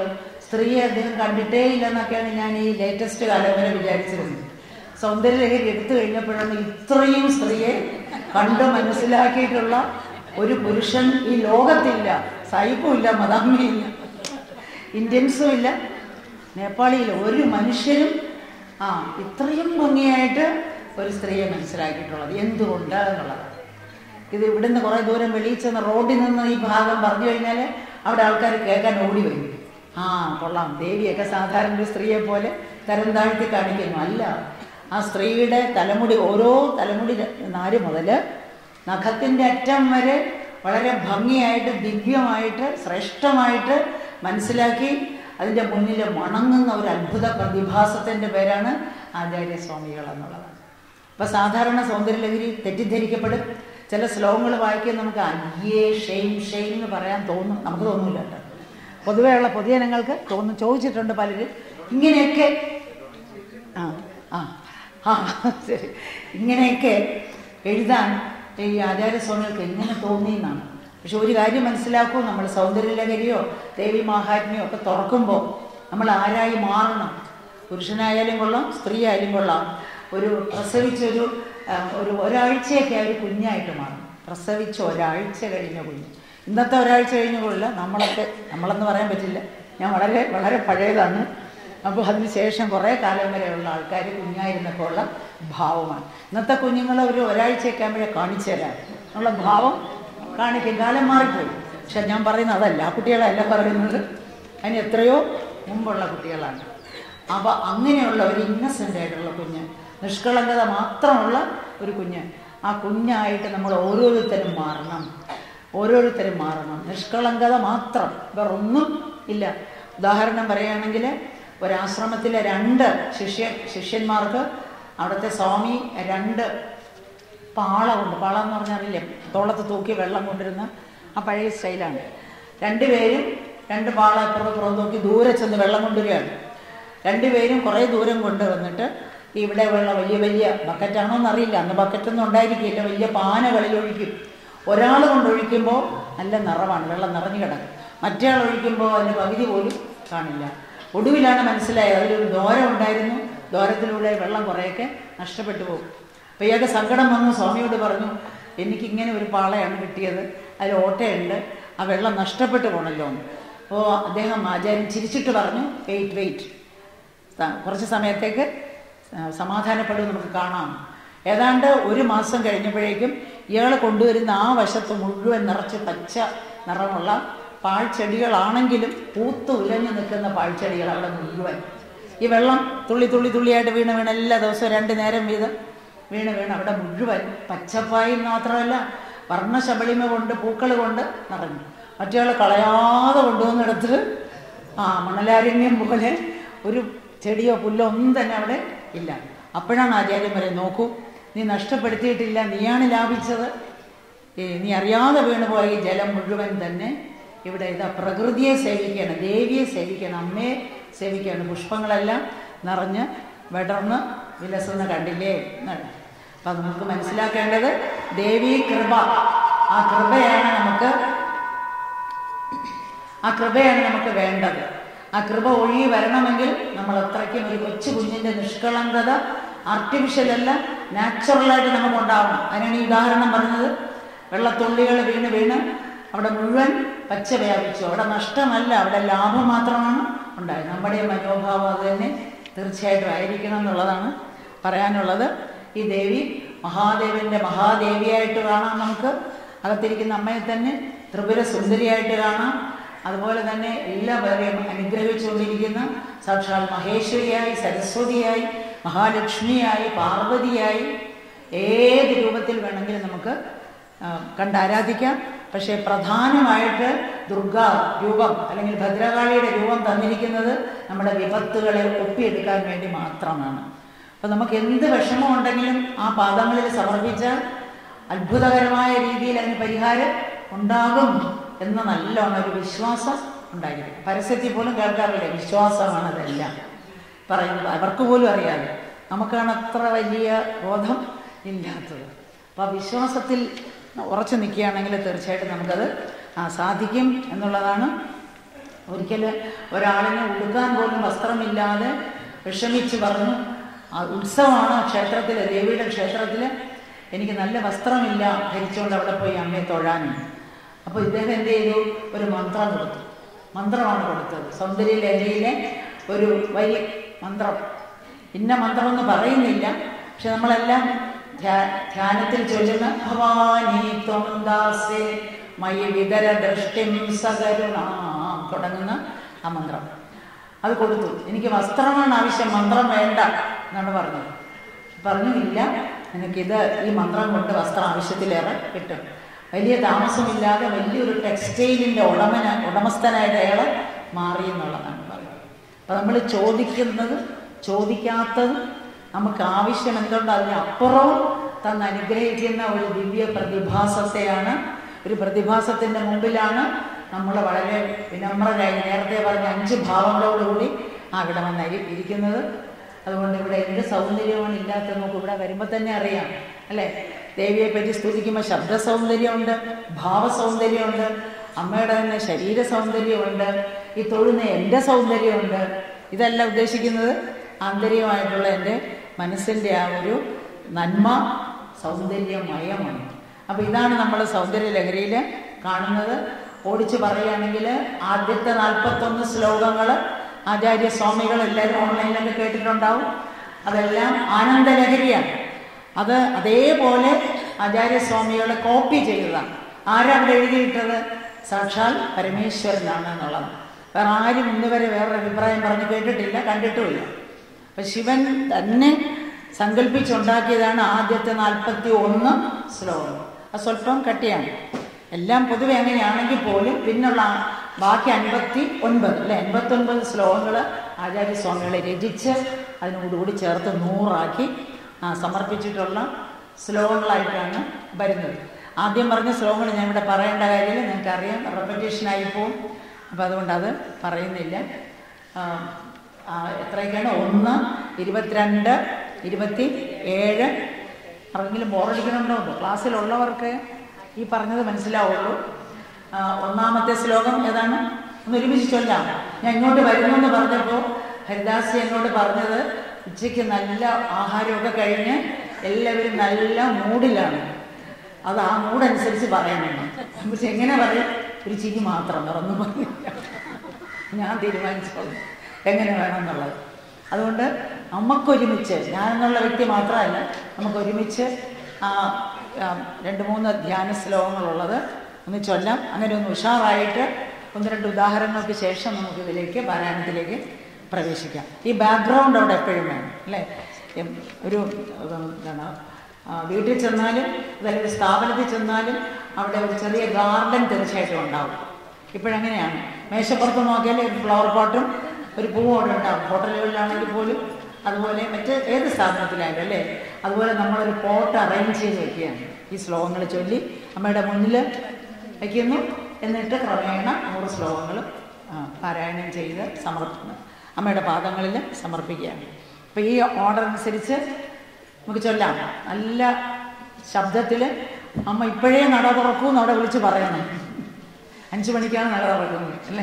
സ്ത്രീയെ അദ്ദേഹം കണ്ടിട്ടേ ഇല്ലെന്നൊക്കെയാണ് ഞാൻ ഈ ലേറ്റസ്റ്റ് കാലം വരെ വിചാരിച്ചിരുന്നത് സൗന്ദര്യലഹരി എടുത്തു കഴിഞ്ഞപ്പോഴാണ് ഇത്രയും സ്ത്രീയെ കണ്ട് മനസ്സിലാക്കിയിട്ടുള്ള ഒരു പുരുഷൻ ഈ ലോകത്തില്ല സൈഫും ഇല്ല മദാമിയില്ല ഇന്ത്യൻസും ഇല്ല നേപ്പാളിയിൽ ഒരു മനുഷ്യരും ആ ഇത്രയും ഭംഗിയായിട്ട് ഒരു സ്ത്രീയെ മനസ്സിലാക്കിയിട്ടുള്ളത് എന്തുകൊണ്ട് എന്നുള്ളതാണ് ഇത് ഇവിടുന്ന് കുറേ ദൂരം വെളിയിൽ ചെന്ന് റോഡിൽ നിന്ന് ഈ ഭാഗം പറഞ്ഞു കഴിഞ്ഞാൽ അവിടെ ആൾക്കാർ കേൾക്കാൻ ഓടി വരും ആ കൊള്ളാം ദേവിയൊക്കെ സാധാരണ ഒരു സ്ത്രീയെ പോലെ തരം താഴ്ത്തി കാണിക്കുന്നു അല്ല ആ സ്ത്രീയുടെ തലമുടി ഓരോ തലമുടി നാര് മുതൽ നഖത്തിൻ്റെ അറ്റം വരെ വളരെ ഭംഗിയായിട്ട് ദിവ്യമായിട്ട് ശ്രേഷ്ഠമായിട്ട് മനസ്സിലാക്കി അതിൻ്റെ മുന്നിൽ മണങ്ങുന്ന ഒരു അത്ഭുത പ്രതിഭാസത്തിൻ്റെ പേരാണ് ആചാര്യസ്വാമികൾ എന്നുള്ളതാണ് അപ്പോൾ സാധാരണ സൗന്ദര്യലഹരി തെറ്റിദ്ധരിക്കപ്പെടും ചില ശ്ലോകങ്ങൾ വായിക്കാൻ നമുക്ക് അയ്യേ ഷെയിം ഷെയിം എന്ന് പറയാൻ തോന്നും നമുക്ക് തോന്നില്ല കേട്ടോ പൊതുവെയുള്ള പൊതുജനങ്ങൾക്ക് തോന്നും ചോദിച്ചിട്ടുണ്ട് പലരും ഇങ്ങനെയൊക്കെ ആ ആ ആ ശരി ഇങ്ങനെയൊക്കെ എഴുതാൻ ഈ ആചാര്യസ്വാമികൾക്ക് എങ്ങനെ തോന്നി എന്നാണ് പക്ഷെ ഒരു കാര്യം മനസ്സിലാക്കൂ നമ്മൾ സൗന്ദര്യലഹരിയോ ദേവി മാഹാത്മ്യോ ഒക്കെ തുറക്കുമ്പോൾ നമ്മൾ ആരായി മാറണം പുരുഷനായാലും കൊള്ളാം സ്ത്രീ ആയാലും കൊള്ളാം ഒരു പ്രസവിച്ചൊരു ആ, ഒരു ഒരാഴ്ചയൊക്കെ ആ ഒരു കുഞ്ഞായിട്ട് മാറും പ്രസവിച്ച ഒരാഴ്ച കഴിഞ്ഞ കുഞ്ഞ് ഇന്നത്തെ ഒരാഴ്ച കഴിഞ്ഞ കൊള്ളില്ല നമ്മളൊക്കെ നമ്മളെന്ന് പറയാൻ പറ്റില്ല ഞാൻ വളരെ വളരെ പഴയതാണ് അപ്പോൾ അതിന് ശേഷം കുറേ കാലം വരെയുള്ള ആൾക്കാർ കുഞ്ഞായിരുന്നപ്പോൾ ഉള്ള ഭാവമാണ് ഇന്നത്തെ കുഞ്ഞുങ്ങളെ ഒരു ഒരാഴ്ചയൊക്കെ ആകുമ്പോഴേ കാണിച്ചു തരാം ഉള്ള ഭാവം കാണിക്കും കാലം മാറിപ്പോയി പക്ഷെ ഞാൻ പറയുന്നത് അതല്ല ആ കുട്ടികളല്ല പറയുന്നത് അതിന് എത്രയോ മുമ്പുള്ള കുട്ടികളാണ് അപ്പോൾ അങ്ങനെയുള്ള ഒരു ഇന്നസെൻ്റ് ആയിട്ടുള്ള കുഞ്ഞ് നിഷ്കളങ്കത മാത്രമുള്ള ഒരു കുഞ്ഞ് ആ കുഞ്ഞായിട്ട് നമ്മൾ ഓരോരുത്തരും മാറണം ഓരോരുത്തരും മാറണം നിഷ്കളങ്കത മാത്രം വേറൊന്നും ഇല്ല ഉദാഹരണം പറയുകയാണെങ്കിൽ ഒരാശ്രമത്തിലെ രണ്ട് ശിഷ്യ ശിഷ്യന്മാർക്ക് അവിടുത്തെ സ്വാമി രണ്ട് പാള കൊണ്ട് പാള എന്ന് പറഞ്ഞാറില്ലേ തോളത്ത് തൂക്കി വെള്ളം കൊണ്ടിരുന്ന ആ പഴയ സ്റ്റൈലാണ് രണ്ടുപേരും രണ്ട് പാള അപ്പുറം പുറം തൂക്കി ദൂരെ ചെന്ന് വെള്ളം കൊണ്ടുവരികയാണ് രണ്ടുപേരും കുറേ ദൂരം കൊണ്ടുവന്നിട്ട് ഇവിടെ വെള്ളം വലിയ വലിയ ബക്കറ്റാണോ എന്നറിയില്ല അന്ന് ബക്കറ്റൊന്നും ഉണ്ടായിരിക്കില്ല വലിയ പാനകളിൽ ഒഴിക്കും ഒരാൾ കൊണ്ടൊഴിക്കുമ്പോൾ നല്ല നിറമാണ് വെള്ളം നിറഞ്ഞു കിടക്കും മറ്റേ ആൾ ഒഴിക്കുമ്പോൾ അതിൻ്റെ പകുതി പോലും കാണില്ല ഒടുവിലാണ് മനസ്സിലായത് അതിലൊരു ദ്വാരം ഉണ്ടായിരുന്നു ദ്വാരത്തിലൂടെ വെള്ളം കുറേയൊക്കെ നഷ്ടപ്പെട്ടു പോകും അപ്പോൾ ഇയാൾക്ക് സങ്കടം വന്നു സ്വാമിയോട് പറഞ്ഞു എനിക്കിങ്ങനെ ഒരു പാളയാണ് കിട്ടിയത് അതിൽ ഓട്ടയുണ്ട് ആ വെള്ളം നഷ്ടപ്പെട്ടു പോകണല്ലോ എന്ന് അപ്പോൾ അദ്ദേഹം ആചാര്യൻ ചിരിച്ചിട്ട് പറഞ്ഞു വെയിറ്റ് വെയിറ്റ് കുറച്ച് സമയത്തേക്ക് സമാധാനപ്പെടും നമുക്ക് കാണാം ഏതാണ്ട് ഒരു മാസം കഴിഞ്ഞപ്പോഴേക്കും ഇയാൾ കൊണ്ടുവരുന്ന ആ വശത്ത് മുഴുവൻ നിറച്ച് പച്ച നിറമുള്ള പാഴ്ചെടികളാണെങ്കിലും പൂത്ത് ഉലഞ്ഞു നിൽക്കുന്ന പാഴ്ചെടികൾ അവിടെ മുഴുവൻ ഈ വെള്ളം തുള്ളി തുള്ളി തുള്ളിയായിട്ട് വീണ് വീണ് എല്ലാ ദിവസവും രണ്ട് നേരം വീതം വീണ് വീണ് അവിടെ മുഴുവൻ പച്ചപ്പായി മാത്രമല്ല വർണ്ണശബളിമ കൊണ്ട് പൂക്കൾ കൊണ്ട് നിറഞ്ഞു മറ്റേ കളയാതെ കൊണ്ടുവന്നെടുത്ത് ആ മണലാരണ്യം പോലെ ഒരു ചെടിയോ പുല്ലോ ഒന്നും തന്നെ അവിടെ ഇല്ല അപ്പോഴാണ് ആചാര്യൻ പറയുന്നത് നോക്കൂ നീ നഷ്ടപ്പെടുത്തിയിട്ടില്ല നീയാണ് ലാഭിച്ചത് ഏ, നീ അറിയാതെ വീണുപോയ ഈ ജലം മുഴുവൻ തന്നെ ഇവിടെ ഇതാ പ്രകൃതിയെ സേവിക്കുകയാണ് ദേവിയെ സേവിക്കുകയാണ് അമ്മയെ സേവിക്കുകയാണ് പുഷ്പങ്ങളെല്ലാം നിറഞ്ഞ് വിടർന്ന് വിലസുന്ന കണ്ടില്ലേ എന്നാണ് അപ്പം അത് നമുക്ക് മനസ്സിലാക്കേണ്ടത് ദേവീ കൃപ ആ കൃപയാണ് നമുക്ക് ആ കൃപയാണ് നമുക്ക് വേണ്ടത് ആ കൃപ ഒഴുകി വരണമെങ്കിൽ നമ്മൾ അത്രയ്ക്കും ഒരു കൊച്ചു കുഞ്ഞിന്റെ നിഷ്കളങ്കത ആർട്ടിഫിഷ്യൽ അല്ല നാച്ചുറലായിട്ട് നമുക്ക് ഉണ്ടാവണം അതിനാണ് ഈ ഉദാഹരണം പറഞ്ഞത് വെള്ളത്തുള്ളികൾ വീണ് വീണ് അവിടെ മുഴുവൻ പച്ച വ്യാപിച്ചു അവിടെ നഷ്ടമല്ല അവിടെ ലാഭം മാത്രമാണ് ഉണ്ടായത് നമ്മുടെ മനോഭാവം അത് തന്നെ തീർച്ചയായിട്ടും ആയിരിക്കണം എന്നുള്ളതാണ് പറയാനുള്ളത് ഈ ദേവി മഹാദേവന്റെ മഹാദേവിയായിട്ട് കാണാം നമുക്ക് അകത്തിരിക്കുന്ന അമ്മയെ തന്നെ ത്രിപുര സുന്ദരിയായിട്ട് കാണാം അതുപോലെ തന്നെ എല്ലാവരെയും അനുഗ്രഹിച്ചുകൊണ്ടിരിക്കുന്ന സാക്ഷാൽ മഹേശ്വരിയായി സരസ്വതിയായി മഹാലക്ഷ്മിയായി പാർവതിയായി ഏത് രൂപത്തിൽ വേണമെങ്കിലും നമുക്ക് ആ, കണ്ട് ആരാധിക്കാം പക്ഷേ പ്രധാനമായിട്ട് ദുർഗ രൂപം അല്ലെങ്കിൽ ഭദ്രകാളിയുടെ രൂപം തന്നിരിക്കുന്നത് നമ്മുടെ വിപത്തുകളെ ഒപ്പിയെടുക്കാൻ വേണ്ടി മാത്രമാണ് അപ്പം നമുക്ക് എന്ത് വിഷമമുണ്ടെങ്കിലും ആ പാദങ്ങളിൽ സമർപ്പിച്ചാൽ അത്ഭുതകരമായ രീതിയിൽ അതിന് പരിഹാരം ഉണ്ടാകും എന്ന നല്ലോണം ഒരു വിശ്വാസം ഉണ്ടായിരിക്കും പരസ്യത്തിൽ പോലും കേൾക്കാറില്ല വിശ്വാസമാണ് അതെല്ലാം പറയുന്നത് അവർക്ക് പോലും അറിയാതെ നമുക്കാണ് അത്ര വലിയ ബോധം ഇല്ലാത്തത് അപ്പോൾ ആ വിശ്വാസത്തിൽ ഉറച്ചു നിൽക്കുകയാണെങ്കിൽ തീർച്ചയായിട്ടും നമുക്കത് ആ, സാധിക്കും എന്നുള്ളതാണ് ഒരിക്കൽ ഒരാളിനെ ഉടുക്കാൻ പോലും വസ്ത്രമില്ലാതെ വിഷമിച്ച് പറഞ്ഞു ആ ഉത്സവമാണ് ക്ഷേത്രത്തിൽ ദേവിയുടെ ക്ഷേത്രത്തിൽ എനിക്ക് നല്ല വസ്ത്രമില്ല ധരിച്ചുകൊണ്ട് അവിടെ പോയി അമ്മയെ തൊഴാനും അപ്പോൾ ഇദ്ദേഹം എന്ത് ചെയ്തു ഒരു മന്ത്രം കൊടുത്തു മന്ത്രമാണ് കൊടുത്തത് സൗന്ദര്യ ലഹരിയിലെ ഒരു വലിയ മന്ത്രം ഇന്ന മന്ത്രമൊന്നും പറയുന്നില്ല പക്ഷെ നമ്മളെല്ലാം ധ്യാ- ധ്യാനത്തിൽ ചൊല്ലുന്ന ഭവാനി ത്വം ദാസേ മയി വിതര ദൃഷ്ടിം സകരുണാം തുടങ്ങുന്ന ആ മന്ത്രം അത് കൊടുത്തു എനിക്ക് വസ്ത്രമാണ് ആവശ്യം മന്ത്രം വേണ്ട എന്നാണ് പറഞ്ഞത് പറഞ്ഞു ഇല്ല നിനക്കിത് ഈ മന്ത്രം കൊണ്ട് വസ്ത്രം ആവശ്യത്തിലേറെ കിട്ടും വലിയ താമസമില്ലാതെ വലിയൊരു ടെക്സ്റ്റൈലിൻ്റെ ഉടമന ഉടമസ്ഥനായിട്ട് അയാൾ മാറി എന്നുള്ളതാണ് പറയുന്നത് അപ്പം നമ്മൾ ചോദിക്കുന്നത് ചോദിക്കാത്തത് നമുക്ക് ആവശ്യം എന്തുകൊണ്ട് അതിനപ്പുറവും തന്ന് അനുഗ്രഹിക്കുന്ന ഒരു ദിവ്യ പ്രതിഭാസത്തെയാണ് ഒരു പ്രതിഭാസത്തിൻ്റെ മുമ്പിലാണ് നമ്മൾ വളരെ വിനമ്രരായി നേരത്തെ പറഞ്ഞ അഞ്ച് ഭാവങ്ങളോടുകൂടി അവിടെ വന്ന് ഇരി- ഇരിക്കുന്നത് അതുകൊണ്ട് ഇവിടെ എന്ത് സൗന്ദര്യമാണ് ഇല്ലാത്തത് നമുക്ക് ഇവിടെ വരുമ്പോൾ തന്നെ അറിയാം അല്ലേ ദേവിയെ പറ്റി സ്തുതിക്കുമ്പോൾ ശബ്ദ സൗന്ദര്യമുണ്ട് ഭാവ സൗന്ദര്യമുണ്ട് അമ്മയുടെ തന്നെ ശരീര സൗന്ദര്യമുണ്ട് ഈ തൊഴുന്ന എൻ്റെ സൗന്ദര്യമുണ്ട് ഇതല്ല ഉദ്ദേശിക്കുന്നത് ആന്തരികമായിട്ടുള്ള എൻ്റെ മനസ്സിൻ്റെ ആ ഒരു നന്മ സൗന്ദര്യമയമാണ് അപ്പോൾ ഇതാണ് നമ്മൾ സൗന്ദര്യ ലഹരിയിൽ കാണുന്നത് ഓടിച്ച് പറയുകയാണെങ്കിൽ ആദ്യത്തെ നാൽപ്പത്തൊന്ന് ശ്ലോകങ്ങൾ ആചാര്യസ്വാമികൾ എല്ലാവരും ഓൺലൈനിലൊക്കെ കേട്ടിട്ടുണ്ടാവും അതെല്ലാം ആനന്ദലഹരിയാണ് അത് അതേപോലെ ആചാര്യസ്വാമികളെ കോപ്പി ചെയ്തതാണ് ആരാ അവിടെ എഴുതിയിട്ടത് സാക്ഷാൽ പരമേശ്വരനാണ് എന്നുള്ളത് വേറെ ആരും ഇന്ന് വരെ വേറൊരു അഭിപ്രായം പറഞ്ഞ് കേട്ടിട്ടില്ല കണ്ടിട്ടുമില്ല അപ്പൊ ശിവൻ തന്നെ സങ്കല്പിച്ചുണ്ടാക്കിയതാണ് ആദ്യത്തെ നാൽപ്പത്തി ഒന്ന് ശ്ലോകം അത് സ്വല്പം കട്ടിയാണ് എല്ലാം പൊതുവെ അങ്ങനെയാണെങ്കിൽ പോലും പിന്നുള്ള ബാക്കി അൻപത്തി ഒൻപത് അല്ലെ എൺപത്തി ഒൻപത് ശ്ലോകങ്ങൾ ആചാര്യസ്വാമികളെ രചിച്ച് അതിനോടുകൂടി ചേർത്ത് നൂറാക്കി ആ, സമർപ്പിച്ചിട്ടുള്ള ശ്ലോകങ്ങളായിട്ടാണ് വരുന്നത് ആദ്യം പറഞ്ഞ ശ്ലോകങ്ങൾ ഞാൻ ഇവിടെ പറയേണ്ട കാര്യമില്ല നിങ്ങൾക്കറിയാം റെപ്പറ്റേഷനായി പോവും അപ്പം അതുകൊണ്ട് അത് പറയുന്നില്ല ആ, ആ, എത്രയൊക്കെയാണ് ഒന്ന് ഇരുപത്തിരണ്ട് ഇരുപത്തി ഏഴ് ആരെങ്കിലും ബോറടിക്കണുണ്ടോ ക്ലാസ്സിലുള്ളവർക്ക് ഈ പറഞ്ഞത് മനസ്സിലാവുള്ളൂ ആ, ഒന്നാമത്തെ ശ്ലോകം ഏതാണ് ഒന്ന് ഒരുമിച്ച് ചൊല്ലാം ഞാൻ ഇങ്ങോട്ട് വരുമെന്ന് പറഞ്ഞപ്പോൾ ഹരിദാസ് എന്നോട് പറഞ്ഞത് ഉച്ചയ്ക്ക് നല്ല ആഹാരമൊക്കെ കഴിഞ്ഞ് എല്ലാവരും നല്ല മൂഡിലാണ് അത് ആ മൂടനുസരിച്ച് പറയണം പക്ഷെ എങ്ങനെ പറയും ഒരു ചിരി മാത്രം വേറൊന്നും പറയില്ല ഞാൻ തീരുമാനിച്ചോളൂ എങ്ങനെ വേണമെന്നുള്ളത് അതുകൊണ്ട് നമുക്കൊരുമിച്ച് ഞാനെന്നുള്ള വ്യക്തി മാത്രമല്ല നമുക്ക് ഒരുമിച്ച് ആ ആ, രണ്ട് മൂന്ന് ധ്യാന ശ്ലോകങ്ങളുള്ളത് ഒന്ന് ചൊല്ലാം അങ്ങനെ ഒന്ന് ഉഷാറായിട്ട് ഒന്ന് രണ്ട് ഉദാഹരണങ്ങൾക്ക് ശേഷം നമുക്ക് ഇതിലേക്ക് പാരായണത്തിലേക്ക് പ്രവേശിക്കാം ഈ ബാക്ക്ഗ്രൗണ്ട് അവിടെ എപ്പോഴും വേണം അല്ലേ എം, ഒരു ഉം, എന്താണ് ആ, വീട്ടിൽ ചെന്നാലും അതല്ലെങ്കിൽ സ്ഥാപനത്തിൽ ചെന്നാലും അവിടെ ഒരു ചെറിയ ഗാർഡൻ തീർച്ചയായിട്ടും ഉണ്ടാവും ഇപ്പോഴങ്ങനെയാണ് മേശപ്പുറത്ത് നോക്കിയാൽ ഒരു ഫ്ലവർ പോട്ടും ഒരു പൂവും അവിടെ ഉണ്ടാവും ഹോട്ടലുകളിലാണെങ്കിൽ പോലും അതുപോലെ മറ്റ് ഏത് സ്ഥാപനത്തിലായാലും അല്ലേ അതുപോലെ നമ്മളൊരു പോട്ട് അറേഞ്ച് ചെയ്ത് വെക്കുകയാണ് ഈ ശ്ലോകങ്ങൾ ചൊല്ലി അമ്മയുടെ മുന്നിൽ വയ്ക്കുന്നു എന്നിട്ട് ക്രമേണ നൂറ് ശ്ലോകങ്ങൾ പാരായണം ചെയ്ത് സമർപ്പിക്കുന്നു അമ്മയുടെ പാദങ്ങളിൽ സമർപ്പിക്കുകയാണ് അപ്പോൾ ഈ ഓർഡർ അനുസരിച്ച് നമുക്ക് ചൊല്ലാം നല്ല ശബ്ദത്തിൽ അമ്മ ഇപ്പോഴേ നട തുറക്കൂ എന്ന് അവിടെ വിളിച്ച് പറയണം അഞ്ച് മണിക്കാണ് നട തുറക്കുന്നത് അല്ലേ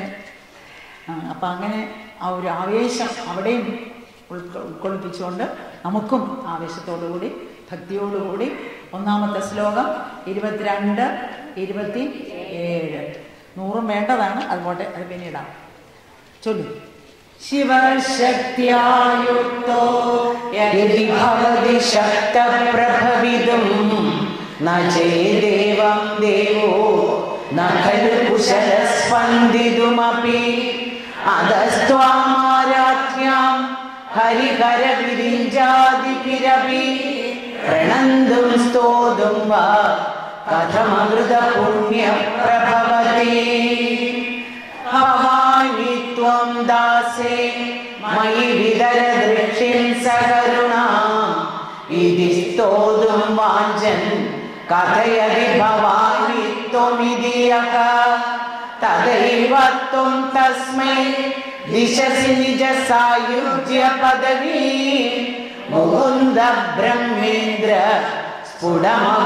അപ്പം അങ്ങനെ ആ ഒരു ആവേശം അവിടെയും ഉൾക്കൊ ഉൾക്കൊള്ളിപ്പിച്ചുകൊണ്ട് നമുക്കും ആവേശത്തോടുകൂടി ഭക്തിയോടുകൂടി ഒന്നാമത്തെ ശ്ലോകം ഇരുപത്തിരണ്ട് ഇരുപത്തി ഏഴ് നൂറും വേണ്ടതാണ് അതുപോട്ടെ അത് പിന്നീടാം ചൊല്ലു ശിവശക്തിയായുക്തോ यदि भवति शक्तप्रभवितुम् न चेदेवं देवो न खलु कुशलस्पन्दितुमपि अधस्त्वामाराध्यां हरिहरविरिञ्जादिभिरपि प्रणन्तुं स्तोतुं वा कथममृतपुण्यप्रभवति भवानि त्वं दासे मयि विदरदृष्टिं सकरुणा इति स्तोतुं वाञ्छन् कथयति भवानि त्वमिति यः तदैव त्वं तस्मै दिशसि निजसायुज्यपदवी मुकुन्द ब्रह्मेन्द्र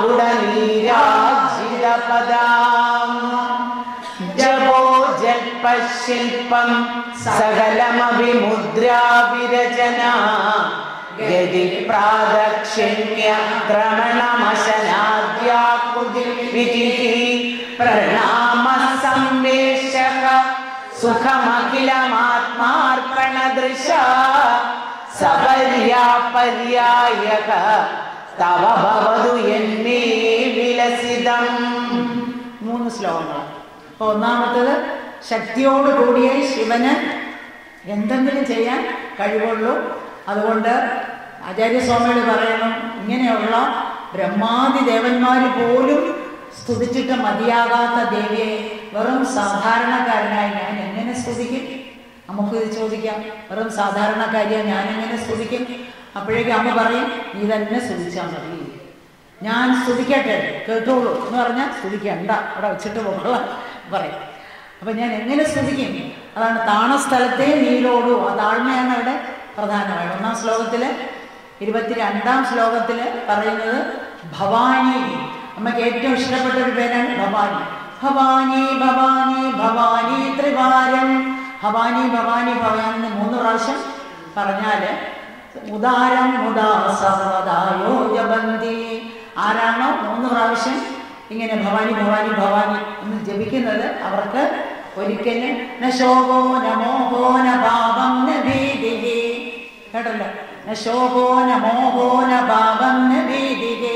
स्फुटमगुडनीराजितपदाम् जपो जल्प ശില്പം സകലമഭിമുദ്രാവിരചന ഗതി പ്രാദക്ഷിണ്യ ക്രമണമശനാദ്യാകൃതി വിധി പ്രണാമ സംവേശക സുഖമഖിലമാത്മാർപ്പണ ദൃശ സപര്യാപര്യായക തവ ഭവതു എന്നേ വിലസിതം മൂന്ന് ശ്ലോകങ്ങൾ അപ്പൊ ഒന്നാമത്തത് ശക്തിയോട് കൂടിയ ശിവന് എന്തെങ്കിലും ചെയ്യാൻ കഴിവുള്ളൂ അതുകൊണ്ട് ആചാര്യസ്വാമികൾ പറയുന്നു ഇങ്ങനെയുള്ള ബ്രഹ്മാദി ദേവന്മാർ പോലും സ്തുതിച്ചിട്ട് മതിയാകാത്ത ദേവിയെ വെറും സാധാരണക്കാരനായി ഞാൻ എങ്ങനെ സ്തുതിക്കും നമുക്ക് ഇത് ചോദിക്കാം വെറും സാധാരണക്കാരിയെ ഞാൻ എങ്ങനെ സ്തുതിക്കും അപ്പോഴേക്കും അമ്മ പറയും നീ തന്നെ സ്തുതിച്ചാൽ മതി ഞാൻ സ്തുതിക്കട്ടെ കേട്ടോളൂ എന്ന് പറഞ്ഞാൽ സ്തുതിക്കണ്ട അവിടെ വെച്ചിട്ട് പോകണം പറയും അപ്പൊ ഞാൻ എങ്ങനെ സ്തുതിക്കും അതാണ് താണസ്ഥലത്തെ നീരോടു ആ താഴ്മയാണ് അവിടെ പ്രധാനമായിട്ട് ഒന്നാം ശ്ലോകത്തില് ഇരുപത്തിരണ്ടാം ശ്ലോകത്തില് പറയുന്നത് ഭവാനി നമുക്ക് ഏറ്റവും ഇഷ്ടപ്പെട്ട ഒരു പേരാണ് ഭവാനി ഭവാനി ഭവാനി ഭവാനി ത്രിവാരം ഭവാനി ഭവാനി ഭവാനി എന്ന് മൂന്ന് പ്രാവശ്യം പറഞ്ഞാല് ഉദാരം മുദാ സർവദായോ ജപന്തി ആരാണോ മൂന്ന് പ്രാവശ്യം ഇങ്ങനെ ഭവാനി ഭവാനി ഭവാനി എന്ന് ജപിക്കുന്നത് അവർക്ക് ഒരിക്കലും ന ശോകോ ന മോഹോ ന പാപം ന ഭീതിഹി കേട്ടല്ലോ ന ശോകോ ന മോഹോ ന പാപം ന ഭീതിഹി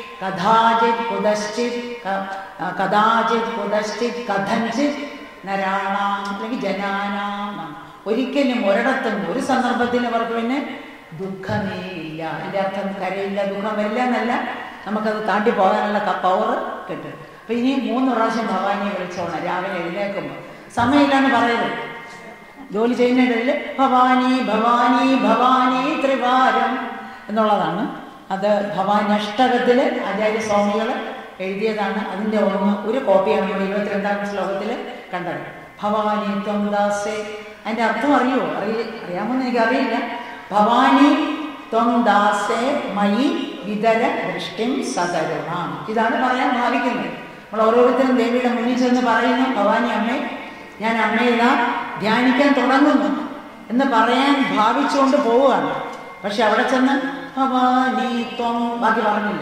കഥാചിത് കുതശ്ചിത് ക- കഥാചിത് കുതശ്ചിത് കഥഞ്ചിത് നരാണാം അല്ലെങ്കിൽ ജനാനാം എന്നാണ്. ഒരിക്കലും ഒരിടത്തും ഒരു സന്ദർഭത്തിലും അവർക്ക് പിന്നെ ദുഃഖമേ ഇല്ല അതിൻ്റെ അർത്ഥം കരയില്ല ദുഃഖമില്ല എന്നല്ല നമുക്കത് താണ്ടി പോകാനുള്ള പവർ കിട്ടും അപ്പൊ ഇനി മൂന്ന് പ്രാവശ്യം ഭവാനിയെ വിളിച്ചോണം രാവിലെ എഴുന്നേൽക്കുമ്പോൾ സമയമില്ലാന്ന് പറയരുത് ജോലി ചെയ്യുന്നതിൽ ഭവാനി ഭവാനി ഭവാനി ത്രിവാരം എന്നുള്ളതാണ് അത് ഭവാനി അഷ്ടകത്തിൽ ആചാര്യസ്വാമികൾ എഴുതിയതാണ് അതിൻ്റെ ഒന്ന് ഒരു കോപ്പിയാണ് നമ്മൾ ഇരുപത്തിരണ്ടാം ശ്ലോകത്തിൽ കണ്ടത് ഭവാനി ത്വം ദാസേ അതിൻ്റെ അർത്ഥം അറിയുമോ അറിയ അറിയാമെന്ന് എനിക്കറിയില്ല ഭവാനി ത്വം ദാസേ മയി വിതര ദൃഷ്ടിം സകരുണാം ഇതാണ് പറയാൻ ഭാവിക്കുന്നത് നമ്മൾ ഓരോരുത്തരും ദേവിയുടെ മുന്നിൽ ചെന്ന് പറയുന്നു ഭവാനി അമ്മേ ഞാൻ അമ്മയിതാ ധ്യാനിക്കാൻ തുടങ്ങുന്നു എന്ന് പറയാൻ ഭാവിച്ചുകൊണ്ട് പോവുകയാണ് പക്ഷെ അവിടെ ചെന്ന് ഭവാനി ത്വം ബാക്കി പറഞ്ഞില്ല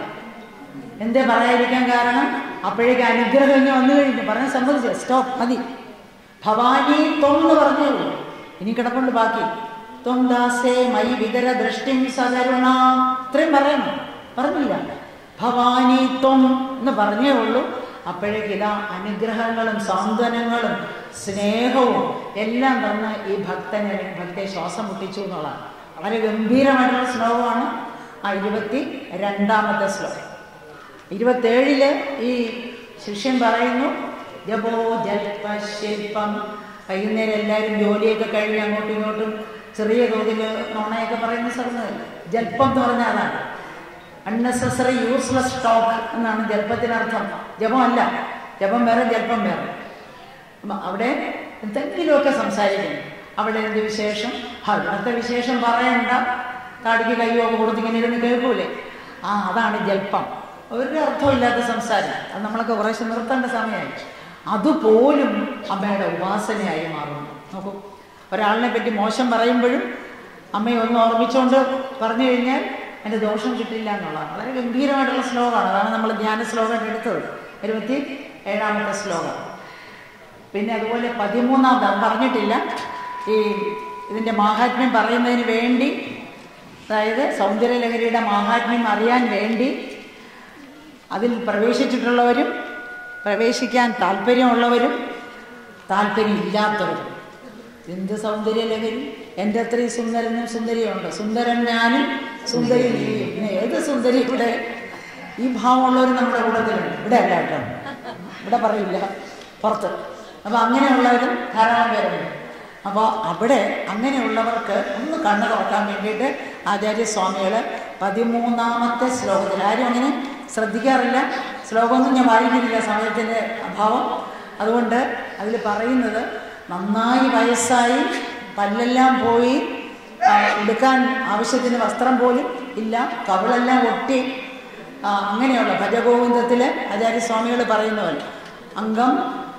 എന്തേ പറയാതിരിക്കാൻ കാരണം അപ്പോഴേക്ക് അനുഗ്രഹം ഇങ്ങനെ വന്നു കഴിഞ്ഞു പറയാൻ സമ്മതിച്ചു സ്റ്റോപ്പ് മതി ഭവാനി ത്വം എന്ന് പറഞ്ഞേ ഉള്ളൂ ഇനി കിടപ്പുണ്ട് ബാക്കി ത്വം ദാസേ മൈ വിതര ദൃഷ്ടിം സകരുണ ഇത്രയും പറയണം പറഞ്ഞില്ല ഭവാനി ത്വം എന്ന് പറഞ്ഞേ ഉള്ളൂ അപ്പോഴേക്ക് ഇതാ അനുഗ്രഹങ്ങളും സാന്ത്വനങ്ങളും സ്നേഹവും എല്ലാം തന്ന് ഈ ഭക്തനെ ഭക്തയെ ശ്വാസം മുട്ടിച്ചു എന്നുള്ളതാണ് വളരെ ഗംഭീരമായിട്ടുള്ള ശ്ലോകമാണ് ആ ഇരുപത്തി രണ്ടാമത്തെ ശ്ലോകം ഇരുപത്തേഴില് ഈ ശിഷ്യൻ പറയുന്നു ജപോ ജൽപശില്പം വൈകുന്നേരം എല്ലാവരും ജോലിയൊക്കെ കഴിഞ്ഞ് അങ്ങോട്ടും ഇങ്ങോട്ടും ചെറിയ തോതിൽ നോണയൊക്കെ പറയുന്ന സ്ഥലം ജൽപ്പം എന്ന് പറഞ്ഞാൽ അതാണ് അൺനെസസറി യൂസ്ലെസ് ടോക്ക് എന്നാണ് ജൽപ്പത്തിനർത്ഥം ജപമല്ല ജപം വേറെ ജൽപ്പം വേറെ അപ്പൊ അവിടെ എന്തെങ്കിലുമൊക്കെ സംസാരിക്കുന്നു അവിടെ എന്ത് വിശേഷം ആ ഇവിടുത്തെ വിശേഷം പറയണ്ട താടിക്ക് കയ്യൊക്കെ കൊടുത്ത് ഇങ്ങനെ ഇരുന്ന് കേൾക്കൂലേ ആ അതാണ് ജൽപ്പം ഒരു അർത്ഥമില്ലാത്ത സംസാരം അത് നമ്മളൊക്കെ കുറേശ്ശെ നിർത്തേണ്ട സമയമായി അതുപോലും അമ്മയുടെ ഉപാസനയായി മാറുന്നു നോക്കൂ ഒരാളിനെ പറ്റി മോശം പറയുമ്പോഴും അമ്മയെ ഒന്ന് ഓർമ്മിച്ചുകൊണ്ട് പറഞ്ഞു കഴിഞ്ഞാൽ അതിൻ്റെ ദോഷം കിട്ടില്ല എന്നുള്ളതാണ് വളരെ ഗംഭീരമായിട്ടുള്ള ശ്ലോകമാണ് അതാണ് നമ്മൾ ധ്യാന ശ്ലോകം എടുത്തത് ഇരുപത്തി ഏഴാമത്തെ ശ്ലോകം പിന്നെ അതുപോലെ പതിമൂന്നാമത് അത് പറഞ്ഞിട്ടില്ല ഈ ഇതിൻ്റെ മാഹാത്മ്യം പറയുന്നതിന് വേണ്ടി അതായത് സൗന്ദര്യലഹരിയുടെ മാഹാത്മ്യം അറിയാൻ വേണ്ടി അതിൽ പ്രവേശിച്ചിട്ടുള്ളവരും പ്രവേശിക്കാൻ താല്പര്യമുള്ളവരും താല്പര്യമില്ലാത്തവരും എന്ത് സൗന്ദര്യലഹരി എൻ്റെ അത്രയും സുന്ദരനും സുന്ദരിയുണ്ട് സുന്ദരൻ ഞാനും സുന്ദരി നീയും പിന്നെ ഏത് സുന്ദരി ഇവിടെ ഈ ഭാവമുള്ളവർ നമ്മുടെ കൂട്ടത്തിലുണ്ട് ഇവിടെ അല്ല കേട്ടോ ഇവിടെ പറയില്ല പുറത്ത് അപ്പോൾ അങ്ങനെയുള്ളവരും ധാരാളം പേരുണ്ട് അപ്പോൾ അവിടെ അങ്ങനെയുള്ളവർക്ക് ഒന്ന് കണ്ണു തുറക്കാൻ വേണ്ടിയിട്ട് ആചാര്യസ്വാമികൾ പതിമൂന്നാമത്തെ ശ്ലോകത്തിൽ ആരും അങ്ങനെ ശ്രദ്ധിക്കാറില്ല ശ്ലോകമൊന്നും ഞാൻ വായിക്കുന്നില്ല സമയത്തിൻ്റെ അഭാവം അതുകൊണ്ട് അതിൽ പറയുന്നത് നന്നായി വയസ്സായി പല്ലെല്ലാം പോയി ആ, ഉടുക്കാൻ ആവശ്യത്തിന് വസ്ത്രം പോലും ഇല്ല കവിളെല്ലാം ഒട്ടി ആ, അങ്ങനെയുള്ള ഭജഗോവിന്ദത്തിൽ ആചാര്യസ്വാമികൾ പറയുന്ന പോലെ അംഗം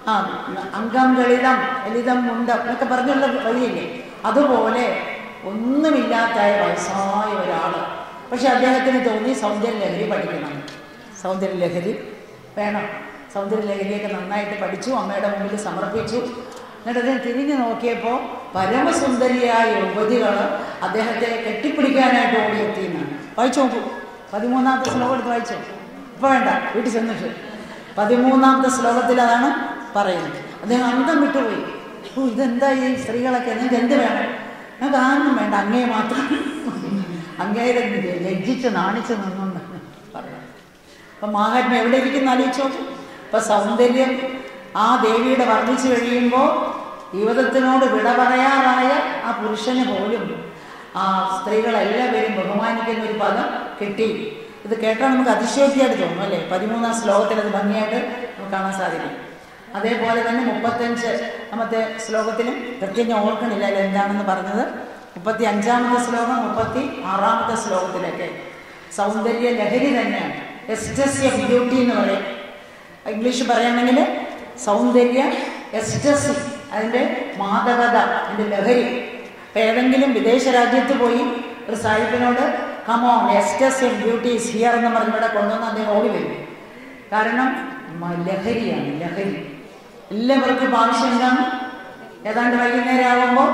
ആ അംഗം ലളിതം ലളിതം മുണ്ടം എന്നൊക്കെ പറഞ്ഞുള്ള വഴിയില്ലേ അതുപോലെ ഒന്നുമില്ലാത്ത വയസ്സായ ഒരാൾ പക്ഷെ അദ്ദേഹത്തിന് തോന്നി സൗന്ദര്യ ലഹരി പഠിക്കണം സൗന്ദര്യ ലഹരി വേണം സൗന്ദര്യ ലഹരിയൊക്കെ നന്നായിട്ട് പഠിച്ചു അമ്മയുടെ മുമ്പിൽ സമർപ്പിച്ചു എന്നിട്ട് അദ്ദേഹം തിരിഞ്ഞു നോക്കിയപ്പോൾ പരമസുന്ദരിയായ യുവതികൾ അദ്ദേഹത്തെ കെട്ടിപ്പിടിക്കാനായിട്ട് ഓടിയെത്തിയെന്നാണ് വായിച്ചു നോക്കൂ പതിമൂന്നാമത്തെ ശ്ലോകം എടുത്ത് വായിച്ചു ഇപ്പൊ വേണ്ട വീട്ടിൽ ചെന്നിട്ട് പതിമൂന്നാമത്തെ ശ്ലോകത്തിൽ അതാണ് പറയുന്നത് അദ്ദേഹം അന്തം വിട്ടുപോയി ഓ ഇതെന്താ ഈ സ്ത്രീകളൊക്കെ നിങ്ങൾക്ക് എന്ത് വേണം ഞങ്ങൾക്ക് ആന്നും വേണ്ട അങ്ങേ മാത്രം അങ്ങേരെ ലജ്ജിച്ച് നാണിച്ച് നിന്നു പറഞ്ഞു അപ്പൊ മാഹാത്മ്യം എവിടെ ഇരിക്കുന്ന ആലോചിച്ചോ അപ്പൊ സൗന്ദര്യം ആ ദേവിയുടെ വർദ്ധിച്ചു കഴിയുമ്പോൾ ജീവിതത്തിനോട് വിട പറയാറായ ആ പുരുഷന് പോലും ആ സ്ത്രീകളെല്ലാവരും ബഹുമാനിക്കുന്ന ഒരു പദം കിട്ടി ഇത് കേട്ടാൽ നമുക്ക് അതിശയോക്തിയായിട്ട് തോന്നും അല്ലേ പതിമൂന്നാം ശ്ലോകത്തിൽ അത് ഭംഗിയായിട്ട് നമുക്ക് കാണാൻ സാധിക്കും അതേപോലെ തന്നെ മുപ്പത്തഞ്ച് അമത്തെ ശ്ലോകത്തിലും കൃത്യം ഞാൻ ഓർക്കണില്ല അല്ല എന്താണെന്ന് പറഞ്ഞത് മുപ്പത്തി അഞ്ചാമത്തെ ശ്ലോകം മുപ്പത്തി ആറാമത്തെ ശ്ലോകത്തിലൊക്കെ സൗന്ദര്യ ലഹരി തന്നെയാണ് എസ്റ്റസ്യ ബ്യൂട്ടി എന്ന് പറയും ഇംഗ്ലീഷ് പറയുകയാണെങ്കിൽ സൗന്ദര്യ എസ്റ്റസി അതിൻ്റെ മാദകത അതിൻ്റെ ലഹരി ഇപ്പം ഏതെങ്കിലും വിദേശ രാജ്യത്ത് പോയി ഒരു സാഹിബിനോട് കമോൺ എസ്റ്റസ് ബ്യൂട്ടി ഇസ് ഹിയർ എന്ന് പറഞ്ഞ് ഇവിടെ കൊണ്ടുവന്ന് അദ്ദേഹം ഓടി വരും കാരണം മ- ലഹരിയാണ് ലഹരി എല്ലാവർക്കും ഇപ്പം ആവശ്യം എന്താണ് ഏതാണ്ട് വൈകുന്നേരം ആകുമ്പോൾ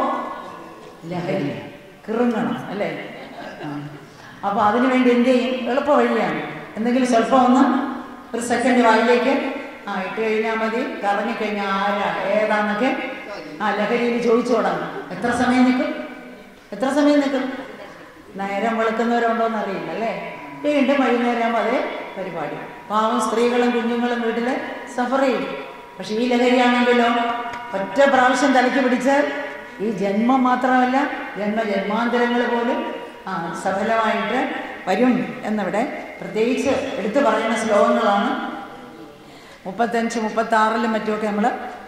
ലഹരി കിറുങ്ങണം അല്ലേ ആ. അപ്പോൾ അതിനു വേണ്ടി എന്ത് ചെയ്യും എളുപ്പ വഴിയാണ് എന്തെങ്കിലും സ്വല്പം ഒന്ന് ഒരു സെക്കൻഡ് വായിലേക്ക് ആ ഇട്ട് കഴിഞ്ഞാൽ മതി കറങ്ങിക്കഴിഞ്ഞാൽ ആരാ ഏതാന്നൊക്കെ ആ ലഹരിയിൽ ചോദിച്ചു തുടങ്ങും എത്ര സമയം നിൽക്കും എത്ര സമയം നിൽക്കും നേരം വെളുക്കുന്നവരുണ്ടോന്ന് അറിയില്ല അല്ലേ വീണ്ടും വൈകുന്നേരം ആകുമ്പോൾ അതേ പരിപാടി പാവം സ്ത്രീകളും കുഞ്ഞുങ്ങളും വീട്ടിൽ സഫർ ചെയ്യും പക്ഷെ ഈ ലഹരിയാണെങ്കിലോ ഒറ്റ പ്രാവശ്യം തലയ്ക്ക് പിടിച്ചാൽ ഈ ജന്മം മാത്രമല്ല ജന്മ ജന്മാന്തരങ്ങൾ പോലും ആ സഫലമായിട്ട് വരും എന്നിവിടെ പ്രത്യേകിച്ച് എടുത്തു പറയുന്ന ശ്ലോകങ്ങളാണ് മുപ്പത്തഞ്ച് മുപ്പത്തി ആറിലും മറ്റുമൊക്കെ നമ്മൾ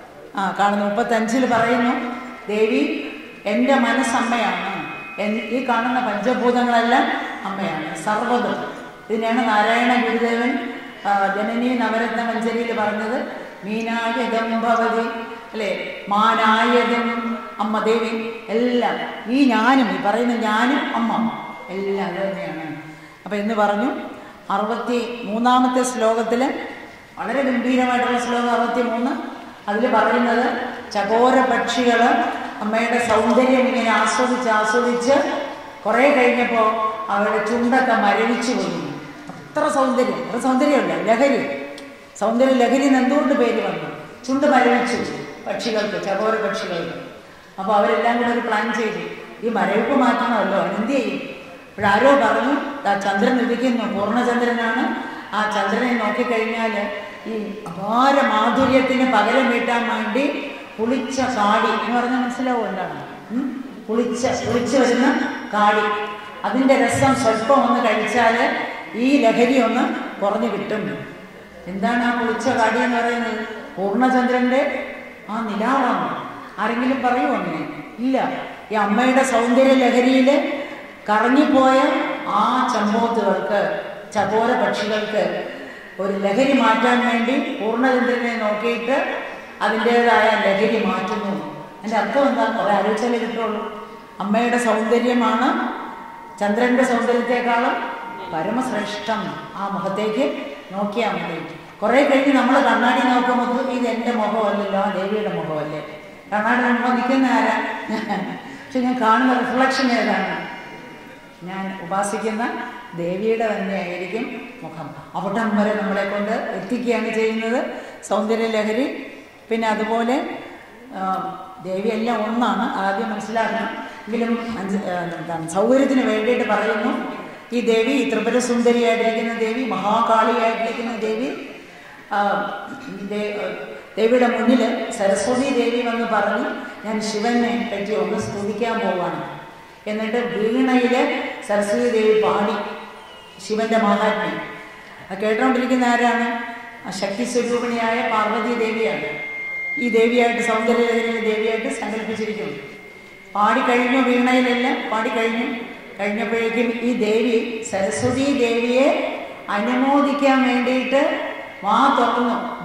ആ കാണുന്നു മുപ്പത്തഞ്ചിൽ പറയുന്നു ദേവി എൻ്റെ മനസ്സമ്മയാണ് എൻ- ഈ കാണുന്ന പഞ്ചഭൂതങ്ങളെല്ലാം അമ്മയാണ് സർവ്വതും ഇതിനെയാണ് നാരായണ ഗുരുദേവൻ ആ, ജനനി നവരത്ന മഞ്ജരിയിൽ പറഞ്ഞത് മീനായതം ഭവതി അല്ലേ മാനായതും അമ്മ ദേവി എല്ലാം ഈ ഞാനും ഈ പറയുന്ന ഞാനും അമ്മ എല്ലാം അത് തന്നെയാണ് അപ്പൊ എന്ന് പറഞ്ഞു അറുപത്തി മൂന്നാമത്തെ ശ്ലോകത്തില് വളരെ ഗംഭീരമായിട്ടുള്ള ശ്ലോകം അറുപത്തി മൂന്ന് അതിൽ പറയുന്നത് ചകോര പക്ഷികൾ അമ്മയുടെ സൗന്ദര്യം ഇങ്ങനെ ആസ്വദിച്ച് ആസ്വദിച്ച് കുറേ കഴിഞ്ഞപ്പോൾ അവരുടെ ചുണ്ടൊക്കെ മരവിച്ചു പോയി അത്ര സൗന്ദര്യം അത്ര സൗന്ദര്യമല്ല ലഹരി സൗന്ദര്യ ലഹരി എന്ന് എന്തുകൊണ്ട് പേര് വന്നു ചുണ്ട് മരവിച്ചു പക്ഷികൾക്ക് ചകോര പക്ഷികൾക്ക് അപ്പോൾ അവരെല്ലാം കൂടെ ഒരു പ്ലാൻ ചെയ്തു ഈ മരവിപ്പ് മാറ്റണമല്ലോ എന്ത് ചെയ്യും ഇപ്പോഴാരോ പറഞ്ഞു ആ ചന്ദ്രൻ ഉദിക്കുന്നു പൂർണ്ണചന്ദ്രനാണ് ആ ചന്ദ്രനെ നോക്കിക്കഴിഞ്ഞാൽ ഈ അപാര മാധുര്യത്തിന് പകരം വീട്ടാൻ വേണ്ടി പുളിച്ച കാടി എന്ന് പറഞ്ഞാൽ മനസ്സിലാവും എന്താണ് ഉം? പുളിച്ച പുളിച്ച് വരുന്ന കാടി അതിൻ്റെ രസം സ്വല്പം ഒന്ന് കഴിച്ചാൽ ഈ ലഹരി ഒന്ന് കുറഞ്ഞു കിട്ടും എന്താണ് ആ പുളിച്ച കാടി എന്ന് പറയുന്നത് പൂർണ്ണചന്ദ്രന്റെ ആ നിലാവാണ് ആരെങ്കിലും പറയുമോ അങ്ങനെ ഇല്ല ഈ അമ്മയുടെ സൗന്ദര്യ ലഹരിയിൽ കറങ്ങിപ്പോയ ആ ചമ്പോത്തുകൾക്ക് ചപോര പക്ഷികൾക്ക് ഒരു ലഹരി മാറ്റാൻ വേണ്ടി പൂർണ്ണചന്ദ്രനെ നോക്കിയിട്ട് അതിൻ്റെതായ ലഹരി മാറ്റുന്നു അതിൻ്റെ അർത്ഥം എന്താ കുറെ ആലോചിച്ചാലേ കിട്ടുള്ളൂ അമ്മയുടെ സൗന്ദര്യമാണ് ചന്ദ്രന്റെ സൗന്ദര്യത്തെക്കാളും പരമശ്രേഷ്ഠം ആ മുഖത്തേക്ക് നോക്കിയാൽ മതി കുറെ കഴിഞ്ഞ് നമ്മൾ കണ്ണാടി നോക്കുമ്പോൾ ഇത് എൻ്റെ മുഖമല്ലല്ലോ ആ ദേവിയുടെ മുഖമല്ലേ കണ്ണാടി നമ്മൾ നിൽക്കുന്ന ആരാ പക്ഷെ ഞാൻ കാണുന്ന റിഫ്ലക്ഷൻ ഏതാണ് ഞാൻ ഉപാസിക്കുന്ന ദേവിയുടെ തന്നെയായിരിക്കും മുഖം അവിടം വരെ നമ്മളെ കൊണ്ട് എത്തിക്കുകയാണ് ചെയ്യുന്നത് സൗന്ദര്യ ലഹരി പിന്നെ അതുപോലെ ആ, ദേവിയെല്ലാം ഒന്നാണ് ആദ്യം മനസ്സിലാക്കണം എങ്കിലും അഞ്ച് ആ, എന്താണ് സൗകര്യത്തിന് വേണ്ടിയിട്ട് പറയുന്നു ഈ ദേവി ഈ ത്രിപുര സുന്ദരിയായിട്ടിരിക്കുന്ന ദേവി മഹാകാളിയായിട്ടിരിക്കുന്ന ദേവി ആ, ദേ- ദേവിയുടെ മുന്നിൽ സരസ്വതി ദേവി വന്ന് പറഞ്ഞു ഞാൻ ശിവനെ പറ്റി ഒന്ന് സ്തുതിക്കാൻ പോവാണ് എന്നിട്ട് വീണയിൽ സരസ്വതി ദേവി പാടി ശിവന്റെ മഹാത്മ്യം അത് കേട്ടുകൊണ്ടിരിക്കുന്ന ആരാണ് ആ ശക്തി സ്വരൂപിണിയായ പാർവതി ദേവിയാണ് ഈ ദേവിയായിട്ട് സൗന്ദര്യലഹരിയിലെ ദേവിയായിട്ട് സങ്കല്പിച്ചിരിക്കുന്നു പാടിക്കഴിഞ്ഞു വീണയിലെല്ലാം പാടിക്കഴിഞ്ഞു കഴിഞ്ഞപ്പോഴേക്കും ഈ ദേവി സരസ്വതി ദേവിയെ അനുമോദിക്കാൻ വേണ്ടിയിട്ട് വാ തുറന്നു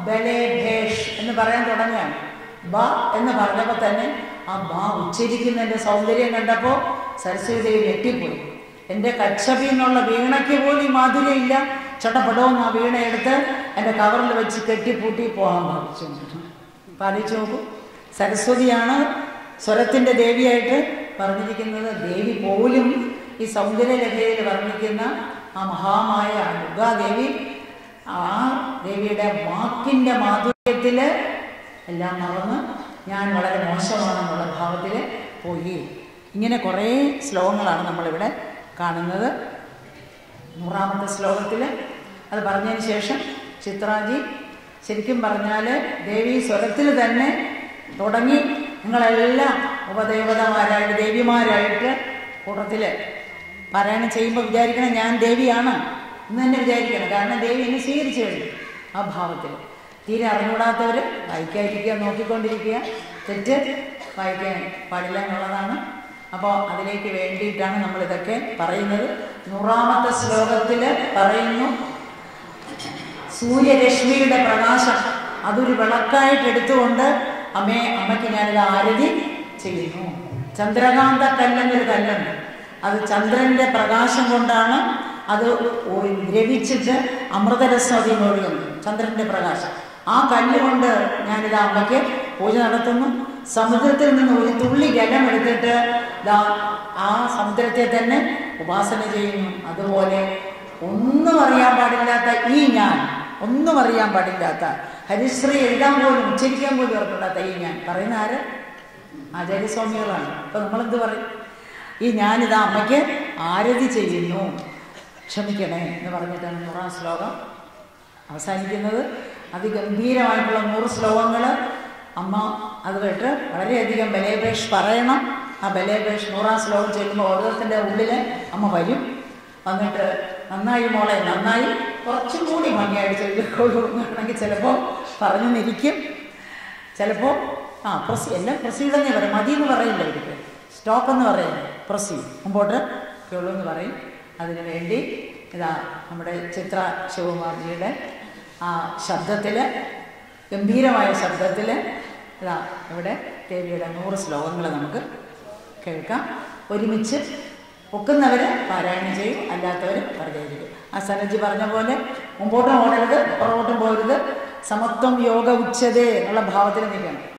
ബലേ ഭേഷ് എന്ന് പറയാൻ തുടങ്ങുകയാണ് ബ എന്ന് പറഞ്ഞപ്പോൾ തന്നെ ആ ബ ഉച്ചരിക്കുന്നതിൻ്റെ സൗന്ദര്യം കണ്ടപ്പോൾ സരസ്വതി ദേവി ഞെട്ടിപ്പോയി എൻ്റെ കച്ചപി എന്നുള്ള വീണയ്ക്ക് പോലും ഈ മാധുര്യമില്ല ചട്ടപ്പെടോന്ന് ആ വീണ എടുത്ത് എൻ്റെ കവറിൽ വെച്ച് കെട്ടിപ്പൂട്ടി പോകാൻ ഭാവിച്ചു അപ്പം ആലോചിച്ച് നോക്കൂ സരസ്വതിയാണ് സ്വരത്തിൻ്റെ ദേവിയായിട്ട് പറഞ്ഞിരിക്കുന്നത് ദേവി പോലും ഈ സൗന്ദര്യലഹരിയിൽ വർണ്ണിക്കുന്ന ആ മഹാമായ ദുർഗാദേവി ആ ദേവിയുടെ വാക്കിൻ്റെ മാധുര്യത്തിൽ എല്ലാം മറന്ന് ഞാൻ വളരെ മോശമാണെന്നുള്ള ഭാവത്തിൽ പോയി ഇങ്ങനെ കുറേ ശ്ലോകങ്ങളാണ് നമ്മളിവിടെ കാണുന്നത് നൂറാമത്തെ ശ്ലോകത്തിൽ അത് പറഞ്ഞതിന് ശേഷം ചിത്രാജി ശരിക്കും പറഞ്ഞാൽ ദേവി സ്വരത്തിൽ തന്നെ തുടങ്ങി നിങ്ങളെല്ലാം ഉപദേവതമാരായിട്ട് ദേവിമാരായിട്ട് കൂട്ടത്തിൽ പാരായണം ചെയ്യുമ്പോൾ വിചാരിക്കണം ഞാൻ ദേവിയാണ് എന്ന് തന്നെ വിചാരിക്കണം കാരണം ദേവി എന്നെ സ്വീകരിച്ചു കഴിഞ്ഞു ആ ഭാവത്തിൽ തീരെ അറിഞ്ഞുകൂടാത്തവർ വായിക്കാതിരിക്കുക നോക്കിക്കൊണ്ടിരിക്കുക തെറ്റ് വായിക്കാൻ പാടില്ല എന്നുള്ളതാണ് അപ്പോൾ അതിലേക്ക് വേണ്ടിയിട്ടാണ് നമ്മളിതൊക്കെ പറയുന്നത് നൂറാമത്തെ ശ്ലോകത്തിൽ പറയുന്നു സൂര്യരശ്മിയുടെ പ്രകാശം അതൊരു വിളക്കായിട്ട് എടുത്തുകൊണ്ട് അമ്മേ അമ്മയ്ക്ക് ഞാനിത് ആരതി ചെയ്യുന്നു ചന്ദ്രകാന്ത കല്ലെന്നൊരു കല്ലുണ്ട് അത് ചന്ദ്രന്റെ പ്രകാശം കൊണ്ടാണ് അത് ഒ- ദ്രവിച്ചിട്ട് അമൃതരസം അതിൽ ഒഴുകുന്നു ചന്ദ്രന്റെ പ്രകാശം ആ കല്ലുകൊണ്ട് ഞാനിത് അമ്മയ്ക്ക് പൂജ നടത്തുന്നു സമുദ്രത്തിൽ നിന്ന് ഒരു തുള്ളി ജലം എടുത്തിട്ട് ദാ ആ സമുദ്രത്തെ തന്നെ ഉപാസന ചെയ്യുന്നു അതുപോലെ ഒന്നും അറിയാൻ പാടില്ലാത്ത ഈ ഞാൻ ഒന്നും അറിയാൻ പാടില്ലാത്ത ഹരിശ്രീ എഴുതാൻ പോലും ഉച്ചരിക്കാൻ പോലും ഓർക്കില്ലാത്ത ഈ ഞാൻ പറയുന്ന ആര് ആചാര്യസ്വാമികളാണ് അപ്പൊ നമ്മളെന്ത് പറയും ഈ ഞാനിതാ അമ്മയ്ക്ക് ആരതി ചെയ്യുന്നു ക്ഷമിക്കണേ എന്ന് പറഞ്ഞിട്ടാണ് നൂറാം ശ്ലോകം അവസാനിക്കുന്നത് അതിഗംഭീരമായിട്ടുള്ള നൂറ് ശ്ലോകങ്ങൾ അമ്മ അത് കേട്ട് വളരെയധികം ബലേപേഷ് പറയണം ആ ബലേപേഷ് നൂറാം ശ്ലോകം ചെല്ലുമ്പോൾ ഓരോരുത്തരുടെ ഉള്ളിൽ അമ്മ വരും വന്നിട്ട് നന്നായി മോളെ നന്നായി കുറച്ചും കൂടി ഭംഗിയായിട്ട് ചൊല്ലിക്കൊള്ളുകയാണെങ്കിൽ ചിലപ്പോൾ പറഞ്ഞു നിൽക്കും ചിലപ്പോൾ ആ പ്രൊസി എല്ലാം പ്രൊസീഡെന്നേ പറയും മതി എന്ന് പറയില്ല ഇവർക്ക് സ്റ്റോപ്പ് എന്ന് പറയില്ല പ്രൊസീഡ് മുമ്പോട്ട് ഉള്ളൂ എന്ന് പറയും അതിനു വേണ്ടി ഇതാ നമ്മുടെ ചിത്ര ശിവകുമാർജിയുടെ ആ ശബ്ദത്തിൽ ഗംഭീരമായ ശബ്ദത്തിൽ ഇതാ ഇവിടെ ദേവിയുടെ നൂറ് ശ്ലോകങ്ങൾ നമുക്ക് കേൾക്കാം ഒരുമിച്ച് ഒക്കുന്നവർ പാരായണം ചെയ്യും അല്ലാത്തവർ വെറുതെ ഇരിക്കും ആ സനജി പറഞ്ഞ പോലെ മുമ്പോട്ടും ഓടരുത് പുറകോട്ടും പോകരുത് സമത്വം യോഗ ഉച്ചതേ എന്നുള്ള ഭാവത്തിൽ നിൽക്കണം